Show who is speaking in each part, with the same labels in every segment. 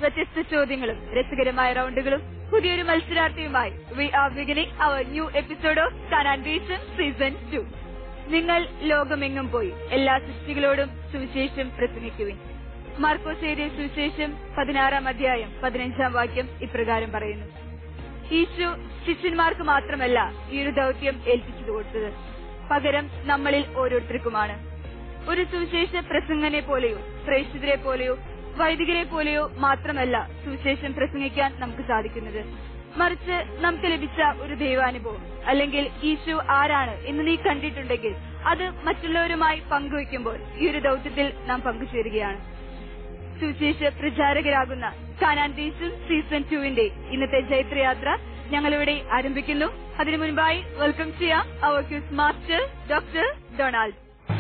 Speaker 1: വ്യത്യസ്ത ചോദ്യങ്ങളും രസകരമായ റൗണ്ടുകളും പുതിയൊരു മത്സരാർത്ഥിയുമായി we are beginning our new episode of കനാൻഡേഷൻ സീസൺ ടു നിങ്ങൾ ലോകമെങ്ങും പോയി എല്ലാ സൃഷ്ടികളോടും സുവിശേഷം പ്രസംഗിക്കുവിൻ മാർക്കോസ് എഴുതിയ സുവിശേഷം പതിനാറാം അധ്യായം പതിനഞ്ചാം വാക്യം ഇപ്രകാരം പറയുന്നു ഈശോ ശിഷ്യന്മാർക്ക് മാത്രമല്ല ഈ ഒരു ദൗത്യം ഏൽപ്പിച്ചത് കൊടുത്തത് പകരം നമ്മളിൽ ഓരോരുത്തർക്കുമാണ് ഒരു സുവിശേഷ പ്രസംഗനെ പോലെയോ പ്രേക്ഷിതരെ പോലെയോ വൈദികരെ പോലെയോ മാത്രമല്ല സുവിശേഷം പ്രസംഗിക്കാൻ നമുക്ക് സാധിക്കുന്നത് മറിച്ച് നമുക്ക് ലഭിച്ച ഒരു ദൈവാനുഭവം അല്ലെങ്കിൽ ഈശോ ആരാണ് എന്ന് നീ കണ്ടിട്ടുണ്ടെങ്കിൽ അത് മറ്റുള്ളവരുമായി പങ്കുവയ്ക്കുമ്പോൾ ഈ ഒരു ദൗത്യത്തിൽ നാം പങ്കുചേരുകയാണ് സുവിശേഷ പ്രചാരകരാകുന്ന കാനാൻഡീസും സീസൺ ടുവിന്റെ ഇന്നത്തെ ജൈത്രയാത്ര ഞങ്ങളിവിടെ ആരംഭിക്കുന്നു അതിനു മുൻപായി വെൽക്കം ചെയ്യാം our quiz master doctor Donald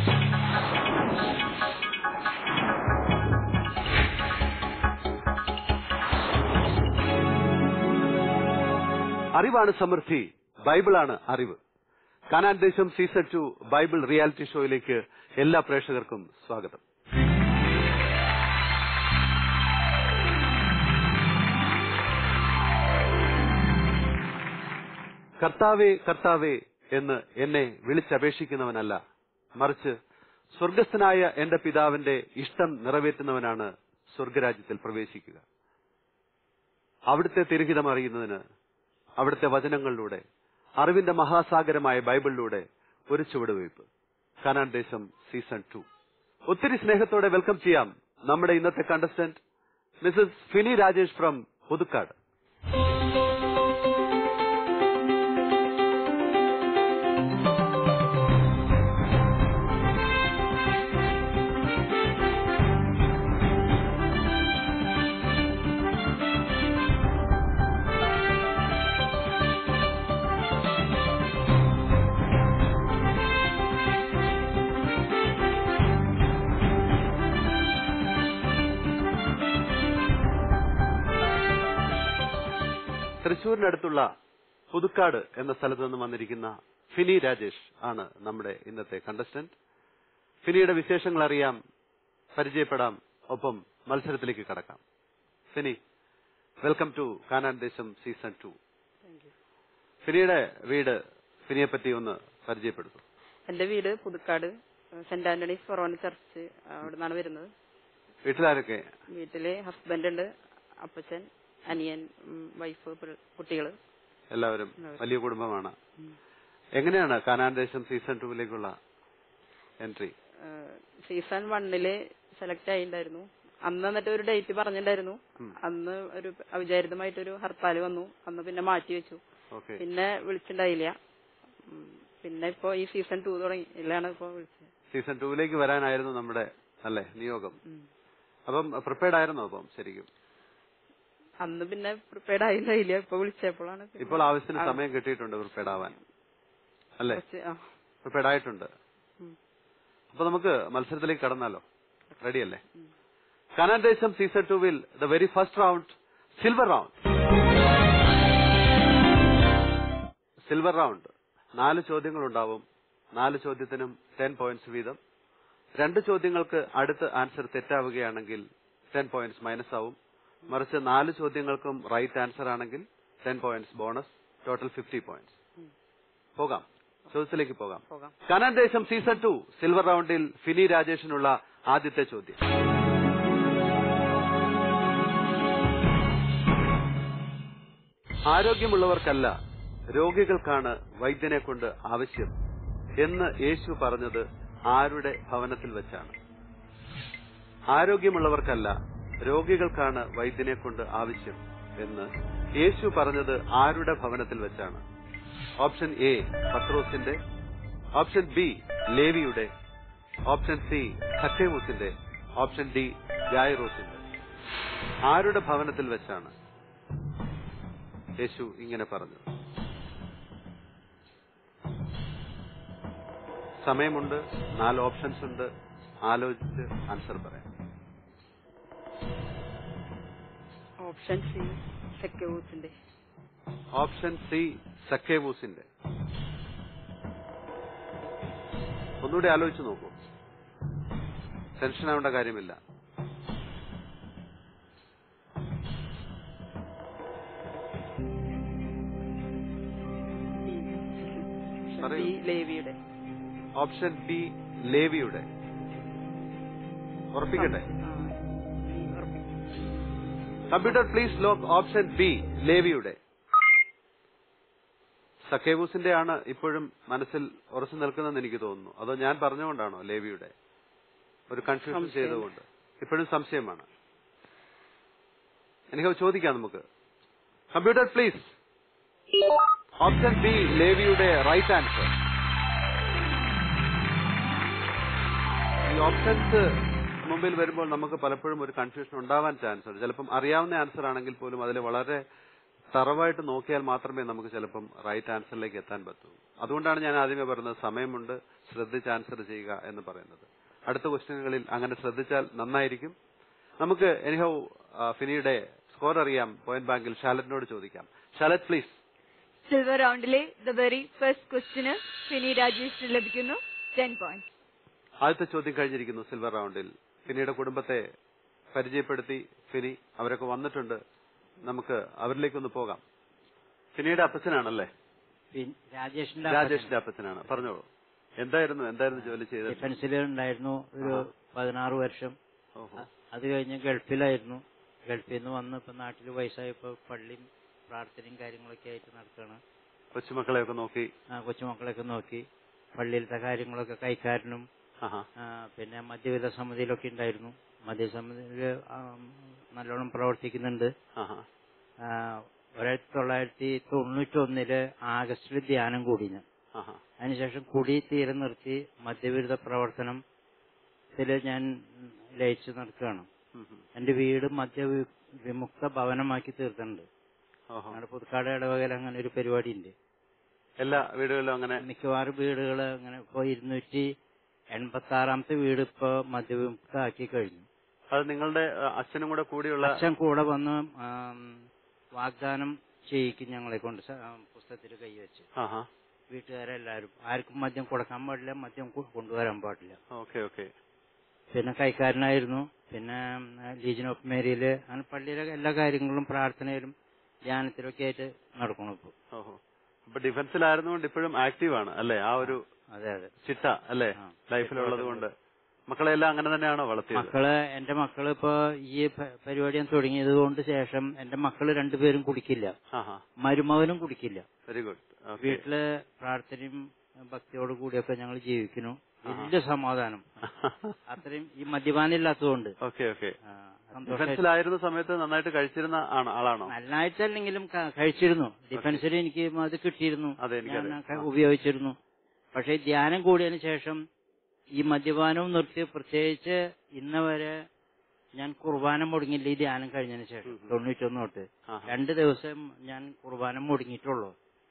Speaker 2: അറിവാണ് സമൃദ്ധി ബൈബിളാണ് അറിവ് കാനാൻ ദേശം സീസൺ ടു ബൈബിൾ റിയാലിറ്റി ഷോയിലേക്ക് എല്ലാ പ്രേക്ഷകർക്കും സ്വാഗതം കർത്താവേ കർത്താവേ എന്ന് എന്നെ വിളിച്ചപേക്ഷിക്കുന്നവനല്ല മറിച്ച് സ്വർഗസ്ഥനായ എന്റെ പിതാവിന്റെ ഇഷ്ടം നിറവേറ്റുന്നവനാണ് സ്വർഗരാജ്യത്തിൽ പ്രവേശിക്കുക അവിടുത്തെ തിരുഹിതം അറിയുന്നതിന് അവിടുത്തെ വചനങ്ങളിലൂടെ അറിവിന്റെ മഹാസാഗരമായ ബൈബിളിലൂടെ ഒരു ചുവടുവയ്പ് കനാൻ ദേശം സീസൺ ടു ഒത്തിരി സ്നേഹത്തോടെ വെൽക്കം ചെയ്യാം നമ്മുടെ ഇന്നത്തെ contestant Mrs Fini Rajesh from Puthukkad തൃശൂരിനടുത്തുള്ള പുതുക്കാട് എന്ന സ്ഥലത്ത് നിന്ന് വന്നിരിക്കുന്ന ഫിനി രാജേഷ് ആണ് നമ്മുടെ ഇന്നത്തെ കണ്ടസ്റ്റന്റ് ഫിനിയുടെ വിശേഷങ്ങൾ അറിയാം പരിചയപ്പെടാം ഒപ്പം മത്സരത്തിലേക്ക് കടക്കാം ഫിനി വെൽക്കം ടു കാനാൻ ദേശം സീസൺ ടു ഫിനിയുടെ വീട് ഫിനിയെ പറ്റി ഒന്ന് പരിചയപ്പെടുത്തും
Speaker 3: എന്റെ വീട് Puthukkad saint Antony's forane church അവിടെ നിന്നാണ് വരുന്നത്
Speaker 2: വീട്ടിലാരൊക്കെ
Speaker 3: വീട്ടില് ഹസ്ബൻഡ് ഉണ്ട് അപ്പച്ചൻ അനിയൻ ഉം, വൈഫ് പിള്ള- കുട്ടികള്
Speaker 2: എല്ലാവരും
Speaker 3: എല്ലാവരും.
Speaker 2: വലിയ കുടുംബമാണ് എങ്ങനെയാണ് കാനാൻ ദേശം സീസൺ ടുവിലേക്കുള്ള എൻട്രി
Speaker 3: ഏഹ്, സീസൺ വണ്ണില് സെലക്ട് ആയിണ്ടായിരുന്നു അന്ന് എന്നിട്ട് ഒരു ഡേറ്റ് പറഞ്ഞിട്ടുണ്ടായിരുന്നു
Speaker 2: ഉം.
Speaker 3: അന്ന് ഒരു അവിചാരിതമായിട്ടൊരു ഹർത്താൽ വന്നു അന്ന് പിന്നെ മാറ്റി വെച്ചു
Speaker 2: ഓക്കെ
Speaker 3: പിന്നെ വിളിച്ചിട്ടുണ്ടായില്ല ഉം, പിന്നെ ഇപ്പൊ ഈ സീസൺ ടു തുടങ്ങി ഇല്ലാണ് ഇപ്പൊ വിളിച്ചത്
Speaker 2: സീസൺ ടുവിലേക്ക് വരാനായിരുന്നു നമ്മുടെ അല്ലേ നിയോഗം
Speaker 3: ഉം.
Speaker 2: അപ്പം പ്രിപ്പയർഡ് ആയിരുന്നോ അപ്പം ശരിക്കും
Speaker 3: അന്ന് പിന്നെ പ്രിപ്പയർഡ് ആയില്ല ഇപ്പൊ വിളിച്ചപ്പോഴാണ് പിന്നെ
Speaker 2: ഇപ്പോൾ ആവശ്യത്തിന്
Speaker 3: ആ,
Speaker 2: സമയം കിട്ടിയിട്ടുണ്ട് പ്രിപ്പയർഡ് ആവാൻ അല്ലേ
Speaker 3: കുറച്ച്, ആ.
Speaker 2: പ്രിപ്പയർഡ് ആയിട്ടുണ്ട്
Speaker 3: ഉം.
Speaker 2: അപ്പൊ നമുക്ക് മത്സരത്തിലേക്ക് കടന്നാലോ റെഡി അല്ലേ കനാൻ ദേശം സീസൺ ടുവിൽ the very first round silver round silver round നാല് ചോദ്യങ്ങൾ ഉണ്ടാവും നാല് ചോദ്യത്തിനും ടെൻ പോയിന്റ്സ് വീതം രണ്ട് ചോദ്യങ്ങൾക്ക് അടുത്ത് ആൻസർ തെറ്റാവുകയാണെങ്കിൽ ടെൻ പോയിന്റ്സ് മൈനസ് ആവും മറിച്ച് നാല് ചോദ്യങ്ങൾക്കും റൈറ്റ് ആൻസർ ആണെങ്കിൽ ten points bonus total fifty points പോകാം ചോദ്യത്തിലേക്ക് പോകാം
Speaker 3: പോകാം
Speaker 2: കനാൻ ദേശം സീസൺ ടു സിൽവർ റൗണ്ടിൽ ഫിനി രാജേഷിനുള്ള ആദ്യത്തെ ചോദ്യം ആരോഗ്യമുള്ളവർക്കല്ല രോഗികൾക്കാണ് വൈദ്യനെ കൊണ്ട് ആവശ്യം എന്ന് യേശു പറഞ്ഞത് ആരുടെ ഭവനത്തിൽ വെച്ചാണ് ആരോഗ്യമുള്ളവർക്കല്ല രോഗികൾക്കാണ് വൈദ്യനെ കൊണ്ട് ആവശ്യം എന്ന് യേശു പറഞ്ഞത് ആരുടെ ഭവനത്തിൽ വെച്ചാണ് ഓപ്ഷൻ എ പത്രോസിന്റെ ഓപ്ഷൻ ബി ലേവിയുടെ ഓപ്ഷൻ സി സഖേമൂസിന്റെ ഓപ്ഷൻ ഡി ജായറോസിന്റെ ആരുടെ ഭവനത്തിൽ വെച്ചാണ് യേശു ഇങ്ങനെ പറഞ്ഞു സമയമുണ്ട് നാല് ഓപ്ഷൻസ് ഉണ്ട് ആലോചിച്ച് ആൻസർ പറയാം
Speaker 3: ഓപ്ഷൻ സി സെക്യൂസിന്റെ
Speaker 2: ഓപ്ഷൻ സി സഖേവൂസിന്റെ ഒന്നുകൂടി ആലോചിച്ച് നോക്കൂ ടെൻഷൻ ആവേണ്ട കാര്യമില്ല പറയൂ.
Speaker 3: ബി ലേവിയുടെ
Speaker 2: ഓപ്ഷൻ ബി ലേവിയുടെ ഉറപ്പിക്കട്ടെ
Speaker 3: ആ, ബി ഉറപ്പിക്കും.
Speaker 2: Computer please lock option B ലേവിയുടെ സക്കേവൂസിന്റെ ആണ് ഇപ്പോഴും മനസ്സിൽ ഉറച്ചു നിൽക്കുന്നതെന്ന് എനിക്ക് തോന്നുന്നു അതോ ഞാൻ പറഞ്ഞുകൊണ്ടാണോ ലേവിയുടെ ഒരു കൺഫ്യൂഷൻ
Speaker 3: സംശയം.
Speaker 2: ചെയ്തുകൊണ്ട് ഇപ്പോഴും സംശയമാണ് എനിക്ക് ചോദിക്കാം നമുക്ക് കമ്പ്യൂട്ടർ പ്ലീസ് ഓപ്ഷൻ ബി ലേവിയുടെ റൈറ്റ് ആൻസർ ഈ ഓപ്ഷൻസ് മുമ്പിൽ വരുമ്പോൾ നമുക്ക് പലപ്പോഴും ഒരു കൺഫ്യൂഷൻ ഉണ്ടാവാൻ ചാൻസ് ഉണ്ട് ചിലപ്പം അറിയാവുന്ന ആൻസർ ആണെങ്കിൽ പോലും അതിൽ വളരെ തറവായിട്ട് നോക്കിയാൽ മാത്രമേ നമുക്ക് ചിലപ്പം റൈറ്റ് ആൻസറിലേക്ക് എത്താൻ പറ്റൂ അതുകൊണ്ടാണ് ഞാൻ ആദ്യമേ പറയുന്നത് സമയമുണ്ട് ശ്രദ്ധിച്ച് ആൻസർ ചെയ്യുക എന്ന് പറയുന്നത് അടുത്ത ക്വസ്റ്റ്യനുകളിൽ അങ്ങനെ ശ്രദ്ധിച്ചാൽ നന്നായിരിക്കും നമുക്ക് എനിഹൗ ഫിനിയുടെ സ്കോർ അറിയാം പോയിന്റ് ബാങ്കിൽ ഷാലറ്റിനോട് ചോദിക്കാം ഷാലറ്റ് പ്ലീസ്
Speaker 1: സിൽവർ റൗണ്ടിലെ ദ വെരി ഫസ്റ്റ് ക്വസ്റ്റിന് ഫിനി രാജേഷിന് ലഭിക്കുന്നു ടെൻ പോയിന്റ്
Speaker 2: ആദ്യത്തെ ചോദ്യം കഴിഞ്ഞിരിക്കുന്നു സിൽവർ റൗണ്ടിൽ ഫിനിയുടെ കുടുംബത്തെ പരിചയപ്പെടുത്തി ഫിനി അവരൊക്കെ വന്നിട്ടുണ്ട് നമുക്ക് അവരിലേക്കൊന്ന് പോകാം ഫിനിയുടെ അപ്പച്ചനാണല്ലേ
Speaker 4: പിൻ- രാജേഷിന്റെ
Speaker 2: രാജേഷിന്റെ അപ്പച്ചനാണ് പറഞ്ഞോളൂ എന്തായിരുന്നു എന്തായിരുന്നു ജോലി ചെയ്തത്
Speaker 4: ഡിഫൻസിൽ ഉണ്ടായിരുന്നു ഒരു
Speaker 2: ആഹാ.
Speaker 4: പതിനാറ് വർഷം
Speaker 2: ഓഹോ
Speaker 4: അ- അത് കഴിഞ്ഞ് ഗൾഫിലായിരുന്നു ഗൾഫിൽ നിന്ന് വന്ന് ഇപ്പൊ നാട്ടിൽ വയസ്സായപ്പോ പള്ളിയും പ്രാർത്ഥനയും കാര്യങ്ങളൊക്കെ ആയിട്ട് നടക്കുകയാണ്
Speaker 2: കൊച്ചുമക്കളെയൊക്കെ നോക്കി
Speaker 4: ആ, കൊച്ചുമക്കളെയൊക്കെ നോക്കി പള്ളിയിലത്തെ കാര്യങ്ങളൊക്കെ കൈക്കാരനും
Speaker 2: ആഹാ
Speaker 4: ആ, പിന്നെ മദ്യവിധ സമിതിയിലൊക്കെ ഉണ്ടായിരുന്നു മദ്യസമിതിയിൽ നല്ലോണം പ്രവർത്തിക്കുന്നുണ്ട്
Speaker 2: ആഹാ
Speaker 4: ആ, ആയിരത്തി തൊള്ളായിരത്തി തൊണ്ണൂറ്റൊന്നില് ആഗസ്റ്റിൽ ധ്യാനം കൂടിന്
Speaker 2: ആഹാ
Speaker 4: അതിനുശേഷം കുടി തീരെ നിർത്തി മദ്യവിരുദ്ധ പ്രവർത്തനത്തിൽ ഞാൻ ലയിച്ചു നടക്കുകയാണ്
Speaker 2: ഉം ഉം.
Speaker 4: എന്റെ വീട് മദ്യ വി- വിമുക്ത ഭവനമാക്കി തീർത്തിട്ടുണ്ട്
Speaker 2: ഓഹോ
Speaker 4: ഞങ്ങളുടെ പുതുക്കാട് ഇടവകയിൽ അങ്ങനെ ഒരു പരിപാടി ഉണ്ട്
Speaker 2: എല്ലാ വീടുകളിലും അങ്ങനെ
Speaker 4: മിക്കവാറും വീടുകൾ അങ്ങനെ ഇപ്പൊ ഇരുന്നൂറ്റി എൺപത്തി ആറാമത്തെ വീട് ഇപ്പൊ മദ്യവിമുക്തമാക്കി കഴിഞ്ഞു
Speaker 2: അത് നിങ്ങളുടെ ആ, അച്ഛനും കൂടെ കൂടിയുള്ള
Speaker 4: അച്ഛൻ കൂടെ വന്ന് ആം, വാഗ്ദാനം ചെയ്യിക്കും ഞങ്ങളെ കൊണ്ട് സ- ആ, പുസ്തകത്തിൽ കൈവച്ച്
Speaker 2: ആഹാ
Speaker 4: വീട്ടുകാരെല്ലാരും ആർക്കും മദ്യം കൊടുക്കാൻ പാടില്ല മദ്യം കൊ- കൊണ്ടുവരാൻ പാടില്ല
Speaker 2: ഓക്കെ ഓക്കെ
Speaker 4: പിന്നെ കൈക്കാരനായിരുന്നു പിന്നെ ലീജൻ ഓഫ് മേരിയില് അങ്ങനെ പള്ളിയിലെ എല്ലാ കാര്യങ്ങളും പ്രാർത്ഥനയിലും ധ്യാനത്തിലൊക്കെ ആയിട്ട് നടക്കണം ഇപ്പൊ
Speaker 2: ഓഹോ അപ്പൊ ഡിഫൻസിലായിരുന്നുകൊണ്ട് ഇപ്പോഴും ആക്റ്റീവ് ആണ് അല്ലേ ആ ഒരു
Speaker 4: അതെ അതെ
Speaker 2: ചിട്ട അല്ലേ
Speaker 4: ആ.
Speaker 2: ലൈഫിലുള്ളത് കൊണ്ട് മക്കളെല്ലാം അങ്ങനെ തന്നെയാണോ വളർത്തിയത്
Speaker 4: മക്കള് എന്റെ മക്കള് ഇപ്പൊ ഈ പ- പരിപാടി ഞാൻ തുടങ്ങിയത് കൊണ്ട് ശേഷം എന്റെ മക്കള് രണ്ടുപേരും കുടിക്കില്ല
Speaker 2: ആഹാ
Speaker 4: മരുമകനും കുടിക്കില്ല
Speaker 2: വെരി ഗുഡ്
Speaker 4: വീട്ടില് പ്രാർത്ഥനയും ഭക്തിയോട് കൂടിയൊക്കെ ഞങ്ങൾ ജീവിക്കുന്നു വലിയ സമാധാനം അത്രയും ഈ മദ്യപാനം ഇല്ലാത്തതുകൊണ്ട്
Speaker 2: ഓക്കെ ഓക്കെ
Speaker 4: ആ, സന്തോഷായിട്ട്
Speaker 2: ഡിഫൻസിലായിരുന്ന സമയത്ത് നന്നായിട്ട് കഴിച്ചിരുന്ന ആണ് ആളാണോ
Speaker 4: നന്നായിട്ടല്ലെങ്കിലും ക- കഴിച്ചിരുന്നു ഡിഫൻസിൽ എനിക്ക് അത് കിട്ടിയിരുന്നു
Speaker 2: അതെ, എനിക്കറിയാം.
Speaker 4: ഞാൻ ക- ഉപയോഗിച്ചിരുന്നു പക്ഷെ ധ്യാനം കൂടിയതിനു ശേഷം ഈ മദ്യപാനവും നിർത്തി പ്രത്യേകിച്ച് ഇന്ന് വരെ ഞാൻ കുർബാന മുടങ്ങില്ല ഈ ധ്യാനം കഴിഞ്ഞതിന് ശേഷം
Speaker 2: ഉം.
Speaker 4: തൊണ്ണൂറ്റൊന്ന് തൊട്ട്
Speaker 2: ആഹാ.
Speaker 4: രണ്ട് ദിവസം ഞാൻ കുർബാന മുടങ്ങിയിട്ടുള്ളൂ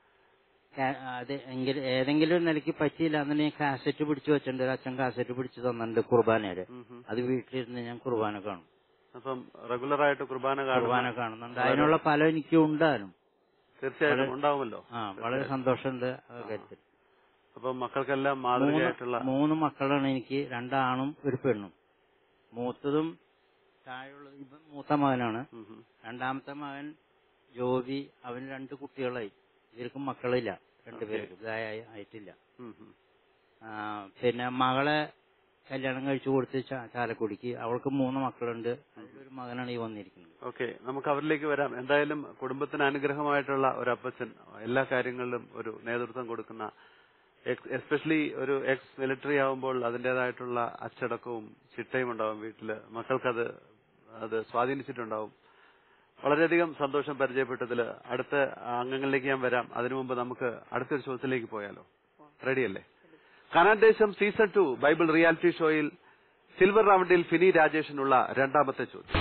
Speaker 4: കാ- അത് എങ്കിൽ ഏതെങ്കിലും ഒരു നിലയ്ക്ക് പറ്റിയില്ല എന്നുണ്ടെങ്കിൽ ഞാൻ കാസറ്റ് പിടിച്ചു വെച്ചിട്ടുണ്ട് ഒരു അച്ഛൻ കാസറ്റ് പിടിച്ചു തന്നിട്ടുണ്ട് കുർബാനയുടെ
Speaker 2: ഉം ഉം.
Speaker 4: അത് വീട്ടിലിരുന്ന് ഞാൻ കുർബാന കാണും
Speaker 2: അപ്പം റെഗുലർ ആയിട്ട് കുർബാന
Speaker 4: കുർബാന
Speaker 2: കാണുന്ന
Speaker 4: കാണുന്നുണ്ട് അതിനുള്ള ഫലം എനിക്ക് ഉണ്ടാകും
Speaker 2: തീർച്ചയായിട്ടും
Speaker 4: വളരെ-
Speaker 2: ഉണ്ടാവുമല്ലോ
Speaker 4: ആ വളരെ സന്തോഷമുണ്ട് ആ കാര്യത്തിൽ
Speaker 2: അപ്പം മക്കൾക്കെല്ലാം
Speaker 4: മൂന്ന്
Speaker 2: മാതൃകയായിട്ടുള്ള
Speaker 4: മൂന്ന് മക്കളാണ് എനിക്ക് രണ്ടാണും ഒരു പെണ്ണും മൂത്തതും താഴെയുള്ളത് ഇപ്പം മൂത്ത മകനാണ്
Speaker 2: ഉം ഉം.
Speaker 4: രണ്ടാമത്തെ മകൻ ജോബി അവന് രണ്ട് കുട്ടികളായി ഇവർക്കും മക്കളില്ല രണ്ടുപേർക്കും ഇതായി ആയിട്ടില്ല
Speaker 2: ഉം ഉം.
Speaker 4: ആ, പിന്നെ മകളെ കല്യാണം കഴിച്ചു കൊടുത്ത് ചാ- ചാലക്കുടിക്ക് അവൾക്ക് മൂന്ന് മക്കളുണ്ട് അതിലൊരു മകനാണ് ഈ വന്നിരിക്കുന്നത്
Speaker 2: ഓക്കെ നമുക്ക് അവരിലേക്ക് വരാം എന്തായാലും കുടുംബത്തിന് അനുഗ്രഹമായിട്ടുള്ള ഒരു അപ്പച്ചൻ എല്ലാ കാര്യങ്ങളിലും ഒരു നേതൃത്വം കൊടുക്കുന്ന എസ്പെഷ്യലി ഒരു എക്സ് മിലിറ്ററി ആവുമ്പോൾ അതിന്റേതായിട്ടുള്ള അച്ചടക്കവും ചിട്ടയും ഉണ്ടാവും വീട്ടില് മക്കൾക്കത് അത് സ്വാധീനിച്ചിട്ടുണ്ടാവും വളരെയധികം സന്തോഷം പരിചയപ്പെട്ടതിൽ അടുത്ത അംഗങ്ങളിലേക്ക് ഞാൻ വരാം അതിനു മുമ്പ് നമുക്ക് അടുത്തൊരു ചോദ്യത്തിലേക്ക് പോയാലോ റെഡിയല്ലേ കനാൻ ദേശം സീസൺ ടു ബൈബിൾ റിയാലിറ്റി ഷോയിൽ സിൽവർ റൗണ്ടിൽ ഫിനി രാജേഷിനുള്ള രണ്ടാമത്തെ ചോദ്യം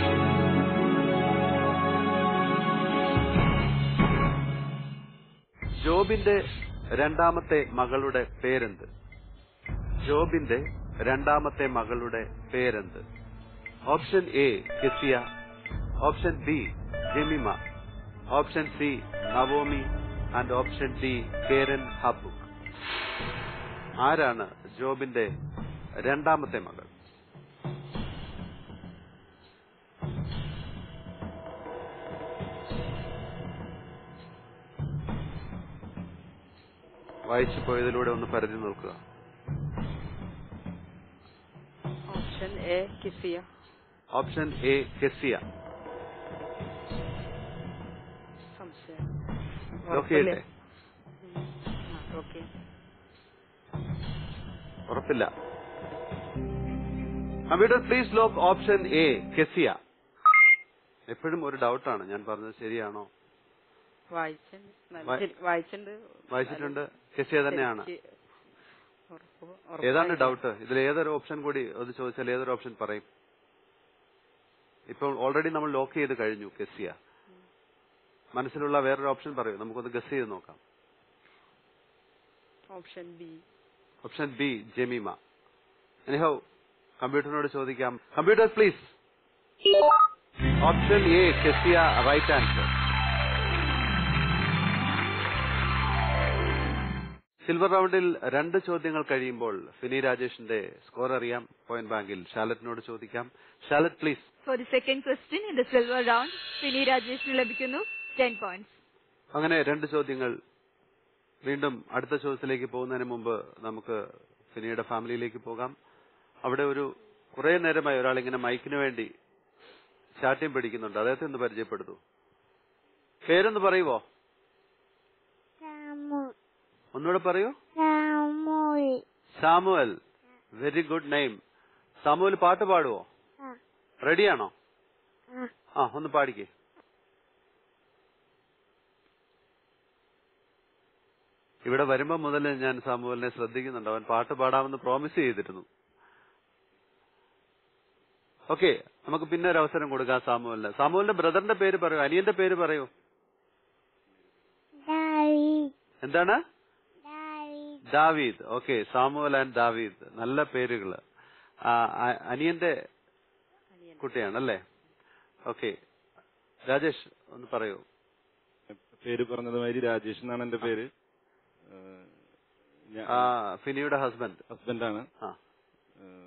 Speaker 2: ജോബിന്റെ രണ്ടാമത്തെ മകളുടെ പേരെന്ത് ജോബിന്റെ രണ്ടാമത്തെ മകളുടെ പേരെന്ത് option A Keziah option B Jemima option C Naomi and option D Keren Happuch ആരാണ് ജോബിന്റെ രണ്ടാമത്തെ മകൾ വായിച്ചു പോയതിലൂടെ ഒന്ന് പരിധി നോക്കുക
Speaker 3: option A Keziah
Speaker 2: option A Keziah
Speaker 3: സംശയം
Speaker 2: ലോക്ക് ചെയ്യട്ടെ
Speaker 3: ഓക്കെ
Speaker 2: ഉറപ്പില്ല computer please lock option A Keziah എപ്പോഴും ഒരു ഡൗട്ടാണ് ഞാൻ പറഞ്ഞത് ശരിയാണോ
Speaker 3: വായിച്ചിട്ടുണ്ട് നല്ല
Speaker 2: വായി-
Speaker 3: ശരി- വായിച്ചിട്ടുണ്ട്
Speaker 2: വായിച്ചിട്ടുണ്ട് കെസിയ തന്നെയാണ്
Speaker 3: ശരിക്ക് ഉറപ്പ്- ഉറപ്പായില്ല.
Speaker 2: ഏതാണ് ഡൗട്ട് ഇതിൽ ഏതൊരു ഓപ്ഷൻ കൂടി ഒന്ന് ചോദിച്ചാൽ ഏതൊരു ഓപ്ഷൻ പറയും ഇപ്പോൾ ഓൾറെഡി നമ്മൾ ലോക്ക് ചെയ്ത് കഴിഞ്ഞു കെസിയ മനസ്സിലുള്ള വേറൊരു ഓപ്ഷൻ പറയൂ നമുക്കൊന്ന് ഗസ് ചെയ്ത് നോക്കാം
Speaker 3: option B
Speaker 2: option B Jemima anyhow കമ്പ്യൂട്ടറിനോട് ചോദിക്കാം computer please option A Keziah right answer silver റൗണ്ടിൽ രണ്ട് ചോദ്യങ്ങൾ കഴിയുമ്പോൾ ഫിനി രാജേഷിന്റെ സ്കോർ അറിയാം പോയിന്റ് ബാങ്കിൽ ഷാലറ്റിനോട് ചോദിക്കാം ഷാലറ്റ് please
Speaker 1: for the second question in the silver round Fini രാജേഷിന് ലഭിക്കുന്നു ടെൻ പോയിന്റ്സ്
Speaker 2: അങ്ങനെ രണ്ട് ചോദ്യങ്ങൾ വീണ്ടും അടുത്ത ചോദ്യത്തിലേക്ക് പോകുന്നതിന് മുമ്പ് നമുക്ക് ഫിനിയുടെ ഫാമിലിയിലേക്ക് പോകാം അവിടെ ഒരു കുറെ നേരമായി ഒരാൾ ഇങ്ങനെ മൈക്കിന് വേണ്ടി ശാഠ്യം പിടിക്കുന്നുണ്ട് അദ്ദേഹത്തെ ഒന്ന് പരിചയപ്പെടുത്തു പേരൊന്ന് പറയുവോ ഒന്നുകൂടെ പറയൂ Samuel very good name Samuel പാട്ട് പാടുവോ റെഡിയാണോ ആ ഒന്ന് പാടിക്കേ ഇവിടെ വരുമ്പോ മുതൽ ഞാൻ സാമുവലിനെ ശ്രദ്ധിക്കുന്നുണ്ട് അവൻ പാട്ട് പാടാമെന്ന് പ്രോമിസ് ചെയ്തിരുന്നു ഓക്കെ നമുക്ക് പിന്നെ ഒരു അവസരം കൊടുക്കാം സാമുവലിന് സാമുവലിന്റെ ബ്രദറിന്റെ പേര് പറയൂ അനിയന്റെ പേര് പറയൂ എന്താണ് ദാവീദ് ഓക്കെ സാമുവൽ ആൻഡ് ദാവീദ് നല്ല പേരുകള് ആ, അ- അനിയന്റെ കുട്ടിയാണല്ലേ ഓക്കെ രാജേഷ് ഒന്ന് പറയൂ
Speaker 5: പേര് പറഞ്ഞതുമാതിരി രാജേഷ് എന്നാണ് എന്റെ പേര് ഏഹ് ഞാൻ
Speaker 2: ആ, ഫിനിയുടെ ഹസ്ബൻഡ്
Speaker 5: ഹസ്ബൻഡാണ്
Speaker 2: ആ
Speaker 5: ഏഹ്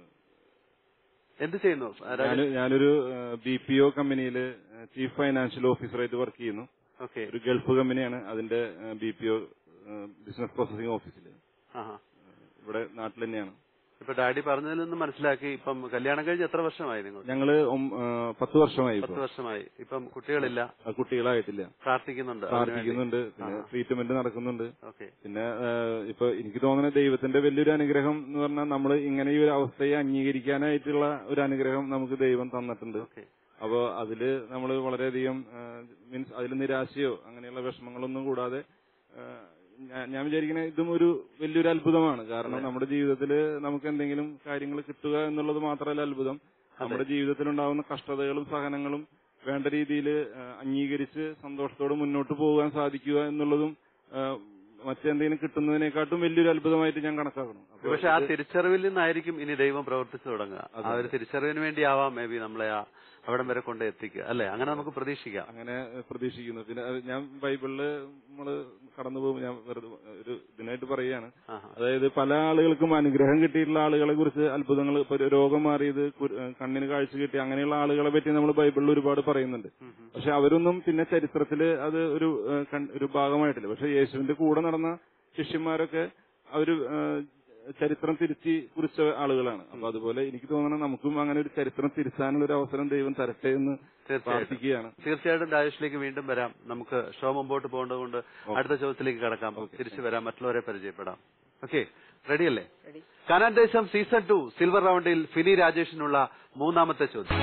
Speaker 2: എന്ത് ചെയ്യുന്നു ആ,
Speaker 5: ഞാന്
Speaker 2: രാജേഷ്
Speaker 5: ഞാനൊരു ബി പി ഒ കമ്പനിയിൽ ചീഫ് ഫൈനാൻഷ്യൽ ഓഫീസറായിട്ട് വർക്ക് ചെയ്യുന്നു
Speaker 2: ഓക്കെ
Speaker 5: ഒരു ഗൾഫ് കമ്പനിയാണ് അതിന്റെ B P O business processing ഓഫീസിൽ
Speaker 2: ആഹാ.
Speaker 5: ഇവിടെ നാട്ടിൽ തന്നെയാണ്
Speaker 2: ഇപ്പൊ ഡാഡി പറഞ്ഞതിൽ നിന്ന് മനസ്സിലാക്കി ഇപ്പം കല്യാണം കഴിഞ്ഞ് എത്ര വർഷമായി നിങ്ങൾ
Speaker 5: ഞങ്ങള് ഒം- ഏഹ് പത്ത് വർഷമായി
Speaker 2: പത്ത്
Speaker 5: ഇപ്പൊ
Speaker 2: വർഷമായി ഇപ്പം കുട്ടികളില്ല
Speaker 5: ആ, കുട്ടികളായിട്ടില്ല
Speaker 2: പ്രാർത്ഥിക്കുന്നുണ്ട്
Speaker 5: പ്രാർത്ഥിക്കുന്നുണ്ട് പിന്നെ ട്രീറ്റ്മെന്റ് നടക്കുന്നുണ്ട്
Speaker 2: ഓക്കെ
Speaker 5: പിന്നെ ഏഹ്, ഇപ്പൊ എനിക്ക് തോന്നുന്ന ദൈവത്തിന്റെ വലിയൊരു അനുഗ്രഹം എന്ന് പറഞ്ഞാൽ നമ്മൾ ഇങ്ങനെ ഈ ഒരു അവസ്ഥയെ അംഗീകരിക്കാനായിട്ടുള്ള ഒരു അനുഗ്രഹം നമുക്ക് ദൈവം തന്നിട്ടുണ്ട്
Speaker 2: ഓക്കെ
Speaker 5: അപ്പോ അതില് നമ്മൾ വളരെയധികം മീൻസ് അതിൽ നിരാശയോ അങ്ങനെയുള്ള വിഷമങ്ങളൊന്നും കൂടാതെ ഏഹ്, ഞാൻ- ഞാൻ വിചാരിക്കുന്നത് ഇതും ഒരു വലിയൊരു അത്ഭുതമാണ് കാരണം നമ്മുടെ ജീവിതത്തിൽ നമുക്ക് എന്തെങ്കിലും കാര്യങ്ങൾ കിട്ടുക എന്നുള്ളത് മാത്രമല്ല അത്ഭുതം നമ്മുടെ ജീവിതത്തിൽ ഉണ്ടാകുന്ന കഷ്ടതകളും സഹനങ്ങളും വേണ്ട രീതിയിൽ അംഗീകരിച്ച് സന്തോഷത്തോടെ മുന്നോട്ട് പോകാൻ സാധിക്കുക എന്നുള്ളതും ഏഹ്, മറ്റെന്തെങ്കിലും കിട്ടുന്നതിനെക്കാട്ടും വലിയൊരു അത്ഭുതമായിട്ട് ഞാൻ കണക്കാക്കണം അപ്പൊ
Speaker 2: പക്ഷെ ആ തിരിച്ചറിവിൽ നിന്നായിരിക്കും ഇനി ദൈവം പ്രവർത്തിച്ചു തുടങ്ങുക ആ ഒരു തിരിച്ചറിവിന് വേണ്ടിയാവാം മേ ബി നമ്മളെ ആ അവിടം വരെ കൊണ്ട് എത്തിക്കുക അല്ലെ അങ്ങനെ നമുക്ക് പ്രതീക്ഷിക്കാം
Speaker 5: അങ്ങനെ പ്രതീക്ഷിക്കുന്നു പിന്നെ അത് ഞാൻ ബൈബിളില് നമ്മള് കടന്നു പോകും ഞാൻ വെറുതെ ഒരു ഇതിനായിട്ട് പറയുകയാണ്
Speaker 2: ആഹാ.
Speaker 5: അതായത് പല ആളുകൾക്കും അനുഗ്രഹം കിട്ടിയിട്ടുള്ള ആളുകളെ കുറിച്ച് അത്ഭുതങ്ങൾ ഇപ്പൊ ഒരു രോഗം മാറിയത് കു- കണ്ണിന് കാഴ്ച കിട്ടി അങ്ങനെയുള്ള ആളുകളെ പറ്റി നമ്മൾ ബൈബിളിൽ ഒരുപാട് പറയുന്നുണ്ട് പക്ഷെ അവരൊന്നും പിന്നെ ചരിത്രത്തില് അത് ഒരു ഏഹ്, കൺ- ഒരു ഭാഗമായിട്ടില്ല പക്ഷെ യേശുവിന്റെ കൂടെ നടന്ന ശിഷ്യന്മാരൊക്കെ അവര് ഏഹ്, ചരിത്രം തിരുത്തി കുറിച്ച ആളുകളാണ് അപ്പൊ അതുപോലെ എനിക്ക് തോന്നണം നമുക്കും അങ്ങനെ ഒരു ചരിത്രം തിരുത്താനുള്ള ഒരു അവസരം ദൈവം തരട്ടെ എന്ന്
Speaker 2: തീർച്ചയായിട്ടും
Speaker 5: പ്രാർത്ഥിക്കുകയാണ്
Speaker 2: തീർച്ചയായിട്ടും രാജേഷിലേക്ക് വീണ്ടും വരാം നമുക്ക് ഷോ മുമ്പോട്ട് പോകേണ്ടതുകൊണ്ട് അടുത്ത ചോദ്യത്തിലേക്ക് കടക്കാം തിരിച്ചു വരാം മറ്റുള്ളവരെ പരിചയപ്പെടാം ഓക്കെ റെഡിയല്ലേ
Speaker 3: റെഡി
Speaker 2: കനാൻ ദേശം സീസൺ ടു സിൽവർ റൗണ്ടിൽ ഫിനി രാജേഷിനുള്ള മൂന്നാമത്തെ ചോദ്യം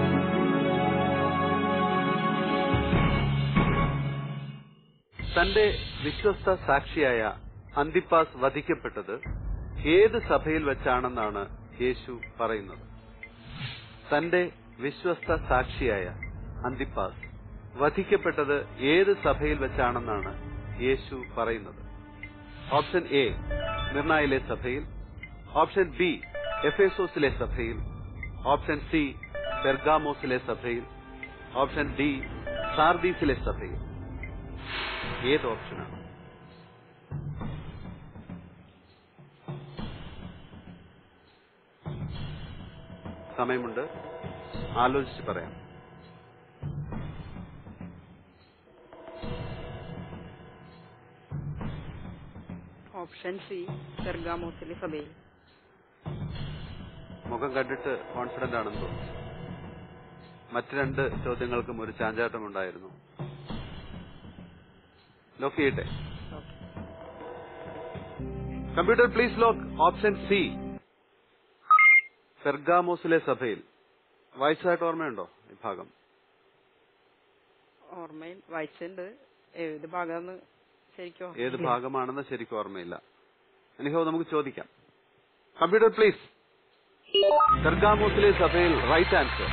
Speaker 2: തന്റെ വിശ്വസ്ത സാക്ഷിയായ അന്തിപ്പാസ് വധിക്കപ്പെട്ടത് ഏത് സഭയിൽ വെച്ചാണെന്നാണ് യേശു പറയുന്നത് തന്റെ വിശ്വസ്ത സാക്ഷിയായ അന്തിപ്പാസ് വധിക്കപ്പെട്ടത് ഏത് സഭയിൽ വെച്ചാണെന്നാണ് യേശു പറയുന്നത് ഓപ്ഷൻ എ നിർണായിലെ സഭയിൽ ഓപ്ഷൻ ബി എഫേസോസിലെ സഭയിൽ ഓപ്ഷൻ സി പെർഗാമോസിലെ സഭയിൽ ഓപ്ഷൻ ഡി സാർദീസിലെ സഭയിൽ ഏത് ഓപ്ഷനാണ് സമയമുണ്ട് ആലോചിച്ച് പറയാം
Speaker 3: ഓപ്ഷൻ സി പെർഗാമോസിലെ സഭയിൽ
Speaker 2: മുഖം കണ്ടിട്ട് കോൺഫിഡന്റ് ആണെന്ന് തോന്നുന്നു മറ്റ് രണ്ട് ചോദ്യങ്ങൾക്കും ഒരു ചാഞ്ചാട്ടം ഉണ്ടായിരുന്നു ലോക്ക് ചെയ്യട്ടെ computer please lock option C പെർഗാമോസിലെ സഭയിൽ വായിച്ചതായിട്ട് ഓർമ്മയുണ്ടോ ഈ ഭാഗം
Speaker 3: ഓർമ്മയിൽ വായിച്ചിട്ടുണ്ട് ഏത് ഭാഗമെന്ന് ശരിക്കും
Speaker 2: ഏത്
Speaker 3: ഓർമ്മയില്ല.
Speaker 2: ഭാഗമാണെന്ന് ശരിക്കും ഓർമ്മയില്ല എനിക്കോ നമുക്ക് ചോദിക്കാം കമ്പ്യൂട്ടർ പ്ലീസ് പെർഗാമോസിലെ സഭയിൽ റൈറ്റ് ആൻസർ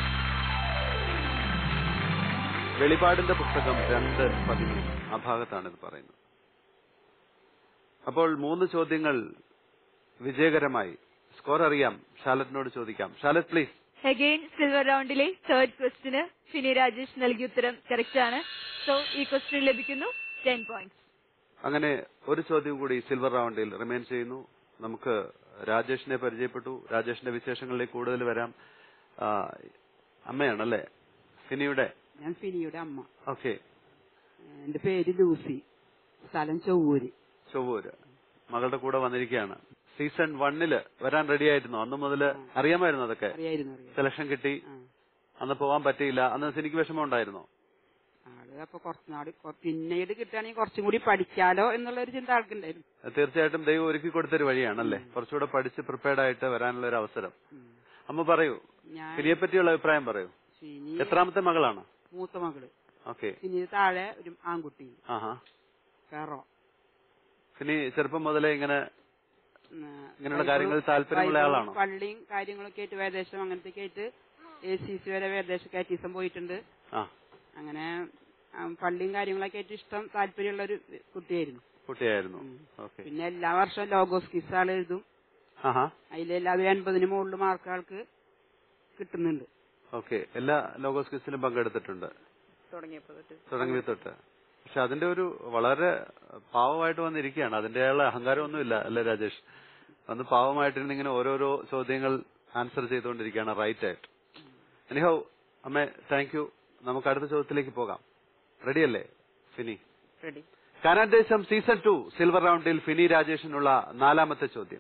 Speaker 2: വെളിപാടിന്റെ പുസ്തകം രണ്ട് പതിമൂന്ന് ആ ഭാഗത്താണ് ഇത് പറയുന്നത് അപ്പോൾ മൂന്ന് ചോദ്യങ്ങൾ വിജയകരമായി സ്കോർ അറിയാം ഷാലറ്റിനോട് ചോദിക്കാം ഷാലറ്റ് പ്ലീസ്
Speaker 1: അഗെയിൻ സിൽവർ റൗണ്ടിലെ തേർഡ് ക്വസ്റ്റിന് ഫിനി രാജേഷ് നൽകിയ ഉത്തരം കറക്റ്റ് ആണ് സോ ഈ ക്വസ്റ്റിന് ലഭിക്കുന്നു ടെൻ പോയിന്റ്സ്
Speaker 2: അങ്ങനെ ഒരു ചോദ്യം കൂടി സിൽവർ റൗണ്ടിൽ റിമൈൻ ചെയ്യുന്നു നമുക്ക് രാജേഷിനെ പരിചയപ്പെട്ടു രാജേഷിന്റെ വിശേഷങ്ങളിലേക്ക് കൂടുതൽ വരാം ആ, അമ്മയാണല്ലേ ഫിനിയുടെ
Speaker 6: ഞാൻ ഫിനിയുടെ അമ്മ
Speaker 2: ഓക്കെ
Speaker 6: എന്റെ പേര് ലൂസി സ്ഥലം ചൊവ്വൂര്
Speaker 2: ചൊവ്വൂര് മകളുടെ കൂടെ വന്നിരിക്കുകയാണ് സീസൺ വണ്ണില് വരാൻ റെഡി ആയിരുന്നു അന്ന് മുതൽ അറിയാമായിരുന്നു അതൊക്കെ
Speaker 6: അറിയായിരുന്നു അറിയാം
Speaker 2: സെലക്ഷൻ കിട്ടി
Speaker 6: ആ.
Speaker 2: അന്ന് പോവാൻ പറ്റിയില്ല അന്ന് എനിക്ക് വിഷമം ഉണ്ടായിരുന്നോ
Speaker 6: ആള് അപ്പൊ കുറച്ചുനാട് കൊ- പിന്നീട് കിട്ടുകയാണെങ്കിൽ കുറച്ചും കൂടി പഠിക്കാലോ എന്നുള്ള ഒരു ചിന്ത ആൾക്കുണ്ടായിരുന്നു
Speaker 2: തീർച്ചയായിട്ടും ദൈവം ഒരുക്കി കൊടുത്തൊരു വഴിയാണല്ലേ കുറച്ചുകൂടെ പഠിച്ച് പ്രിപ്പയർഡ് ആയിട്ട് വരാനുള്ള ഒരു അവസരം
Speaker 6: ഉം.
Speaker 2: അമ്മ പറയൂ
Speaker 6: ഞാൻ
Speaker 2: ഫിനിയെ പറ്റിയുള്ള അഭിപ്രായം പറയൂ
Speaker 6: ഫിനി
Speaker 2: എത്രാമത്തെ മകളാണ്
Speaker 6: മൂത്ത മകള്
Speaker 2: ഓക്കെ
Speaker 6: ഫിനി താഴെ ഒരു ആൺകുട്ടി
Speaker 2: ആഹാ
Speaker 6: ഫെറോ
Speaker 2: ഫിനി ചെറുപ്പം മുതലേ ഇങ്ങനെ
Speaker 6: ഉം,
Speaker 2: ഇങ്ങനെയുള്ള
Speaker 6: ബൈബിളും-
Speaker 2: കാര്യങ്ങളിൽ താല്പര്യമുള്ള
Speaker 6: ബൈബിളും
Speaker 2: ആളാണോ?
Speaker 6: പള്ളിയും കാര്യങ്ങളൊക്കെ ആയിട്ട് വേദേശം അങ്ങനത്തെ ആയിട്ട് എ സി സി വരെ വേദേശ കാറ്റീസം പോയിട്ടുണ്ട്
Speaker 2: ആ
Speaker 6: അങ്ങനെ ആ, പള്ളിയും കാര്യങ്ങളൊക്കെ ആയിട്ട് ഇഷ്ടം താല്പര്യമുള്ള ഒരു കുട്ടിയായിരുന്നു
Speaker 2: കുട്ടിയായിരുന്നു
Speaker 6: ഉം.
Speaker 2: ഓക്കെ
Speaker 6: പിന്നെ എല്ലാ വർഷവും ലോഗോസ് കിസ് ആൾ എഴുതും
Speaker 2: ആഹാ
Speaker 6: അതിലെല്ലാവരും അൻപതിന് മുകളിൽ മാർക്ക് ആൾക്ക് കിട്ടുന്നുണ്ട്
Speaker 2: ഓക്കെ എല്ലാ ലോഗോസ് ക്വിസിലും പങ്കെടുത്തിട്ടുണ്ട്
Speaker 3: തുടങ്ങിയപ്പോ തൊട്ട്
Speaker 2: തുടങ്ങി തൊട്ട് പക്ഷെ അതിന്റെ ഒരു വളരെ പാവമായിട്ട് വന്നിരിക്കുകയാണ് അതിന്റെ അയാളെ അഹങ്കാരമൊന്നുമില്ല അല്ലേ രാജേഷ് വന്ന് പാവമായിട്ടിരുന്ന് ഇങ്ങനെ ഓരോരോ ചോദ്യങ്ങൾ ആൻസർ ചെയ്തുകൊണ്ടിരിക്കുകയാണ് റൈറ്റ് ആയിട്ട് എനിഹോ അമ്മേ താങ്ക് യു നമുക്ക് അടുത്ത ചോദ്യത്തിലേക്ക് പോകാം റെഡിയല്ലേ ഫിനി
Speaker 3: റെഡി
Speaker 2: കാനാൻ ദേശം സീസൺ ടു സിൽവർ റൗണ്ടിൽ ഫിനി രാജേഷിനുള്ള നാലാമത്തെ ചോദ്യം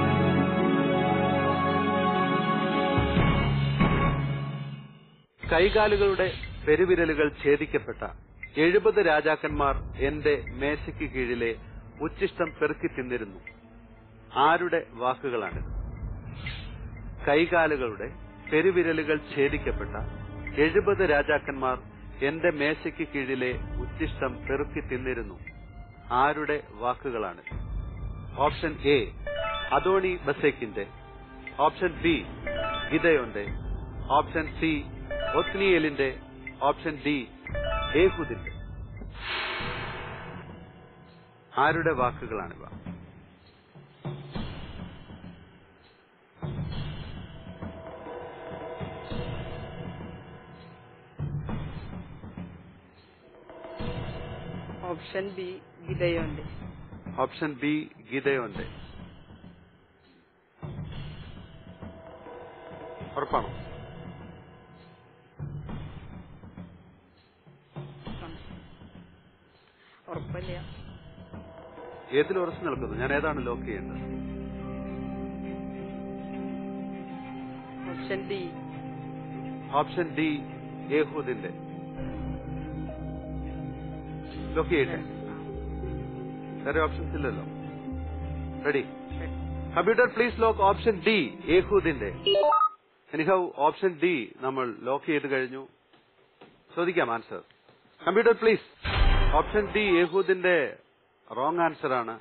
Speaker 2: കൈകാലുകളുടെ പെരുവിരലുകൾ ഛേദിക്കപ്പെട്ട എഴുപത് രാജാക്കന്മാർ എന്റെ മേശയ്ക്ക് കീഴിലെ ഉച്ചിഷ്ടം പെറുക്കി തിന്നിരുന്നു ആരുടെ വാക്കുകളാണ് കൈകാലുകളുടെ പെരുവിരലുകൾ ഛേദിക്കപ്പെട്ട എഴുപത് രാജാക്കന്മാർ എന്റെ മേശയ്ക്ക് കീഴിലെ ഉച്ചിഷ്ടം പെറുക്കി തിന്നിരുന്നു ആരുടെ വാക്കുകളാണ് ഓപ്ഷൻ എ അദോണി ബസേക്കിന്റെ ഓപ്ഷൻ ബി ഗിതയോന്റെ ഓപ്ഷൻ സി ഒത്നിയേലിന്റെ ഓപ്ഷൻ ഡി ഏഹുദിന്റെ ആരുടെ വാക്കുകളാണിവ
Speaker 3: ഓപ്ഷൻ ബി ഗിതയോന്റെ
Speaker 2: ഓപ്ഷൻ ബി ഗീതയോന്റെ ഉറപ്പാണോ
Speaker 3: ഉറപ്പില്ല
Speaker 2: ഏതിൽ ഉറച്ചു നിൽക്കുന്നു ഞാൻ ഏതാണ് ലോക്ക് ചെയ്യേണ്ടത്
Speaker 3: ഓപ്ഷൻ ഡി
Speaker 2: ഓപ്ഷൻ ഡി ഏഹൂദിന്റെ ലോക്ക് ചെയ്യട്ടെ വേറെ ഓപ്ഷൻസ് ഇല്ലല്ലോ ready computer please lock option D ഏഹൂദിന്റെ എനിഹൗ ഓപ്ഷൻ ഡി നമ്മൾ ലോക്ക് ചെയ്ത് കഴിഞ്ഞു ചോദിക്കാം answer computer please option D ഏഹൂദിന്റെ റോങ് ആൻസർ ആണ്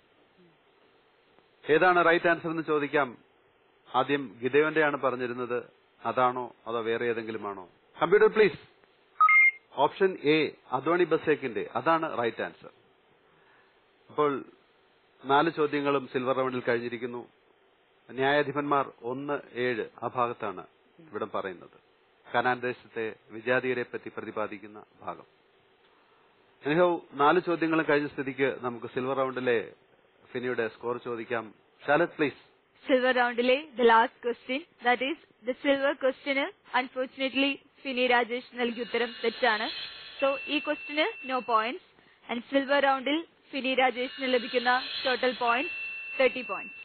Speaker 2: ഏതാണ് റൈറ്റ് ആൻസർ എന്ന് ചോദിക്കാം ആദ്യം ഗിദയോന്റെ ആണ് പറഞ്ഞിരുന്നത് അതാണോ അതോ വേറെ ഏതെങ്കിലും ആണോ കമ്പ്യൂട്ടർ പ്ലീസ് ഓപ്ഷൻ എ അദ്വാണി ബസേക്കിന്റെ അതാണ് റൈറ്റ് ആൻസർ അപ്പോൾ നാല് ചോദ്യങ്ങളും സിൽവർ റൗണ്ടിൽ കഴിഞ്ഞിരിക്കുന്നു ന്യായാധിപന്മാർ ഒന്ന് ഏഴ് ആ ഭാഗത്താണ് ഇവിടെ പറയുന്നത് കനാൻ ദേശത്തെ വിജാതിയരെ പറ്റി പ്രതിപാദിക്കുന്ന ഭാഗം എനിഹോ നാല് ചോദ്യങ്ങളും കഴിഞ്ഞ സ്ഥിതിക്ക് നമുക്ക് സിൽവർ റൗണ്ടിലെ ഫിനിയുടെ സ്കോർ ചോദിക്കാം ഷാലത് പ്ലീസ്
Speaker 1: സിൽവർ റൗണ്ടിലെ the last question that is the silver ക്വസ്റ്റ്യന് അൺഫോർച്ചുനേറ്റ്ലി ഫിനി രാജേഷ് നൽകിയ ഉത്തരം തെറ്റാണ് സോ ഈ ക്വസ്റ്റ്യന് നോ പോയിന്റ്സ് ആൻഡ് സിൽവർ റൗണ്ടിൽ ഫിനി രാജേഷിന് ലഭിക്കുന്ന ടോട്ടൽ പോയിന്റ് തേർട്ടി പോയിന്റ്സ്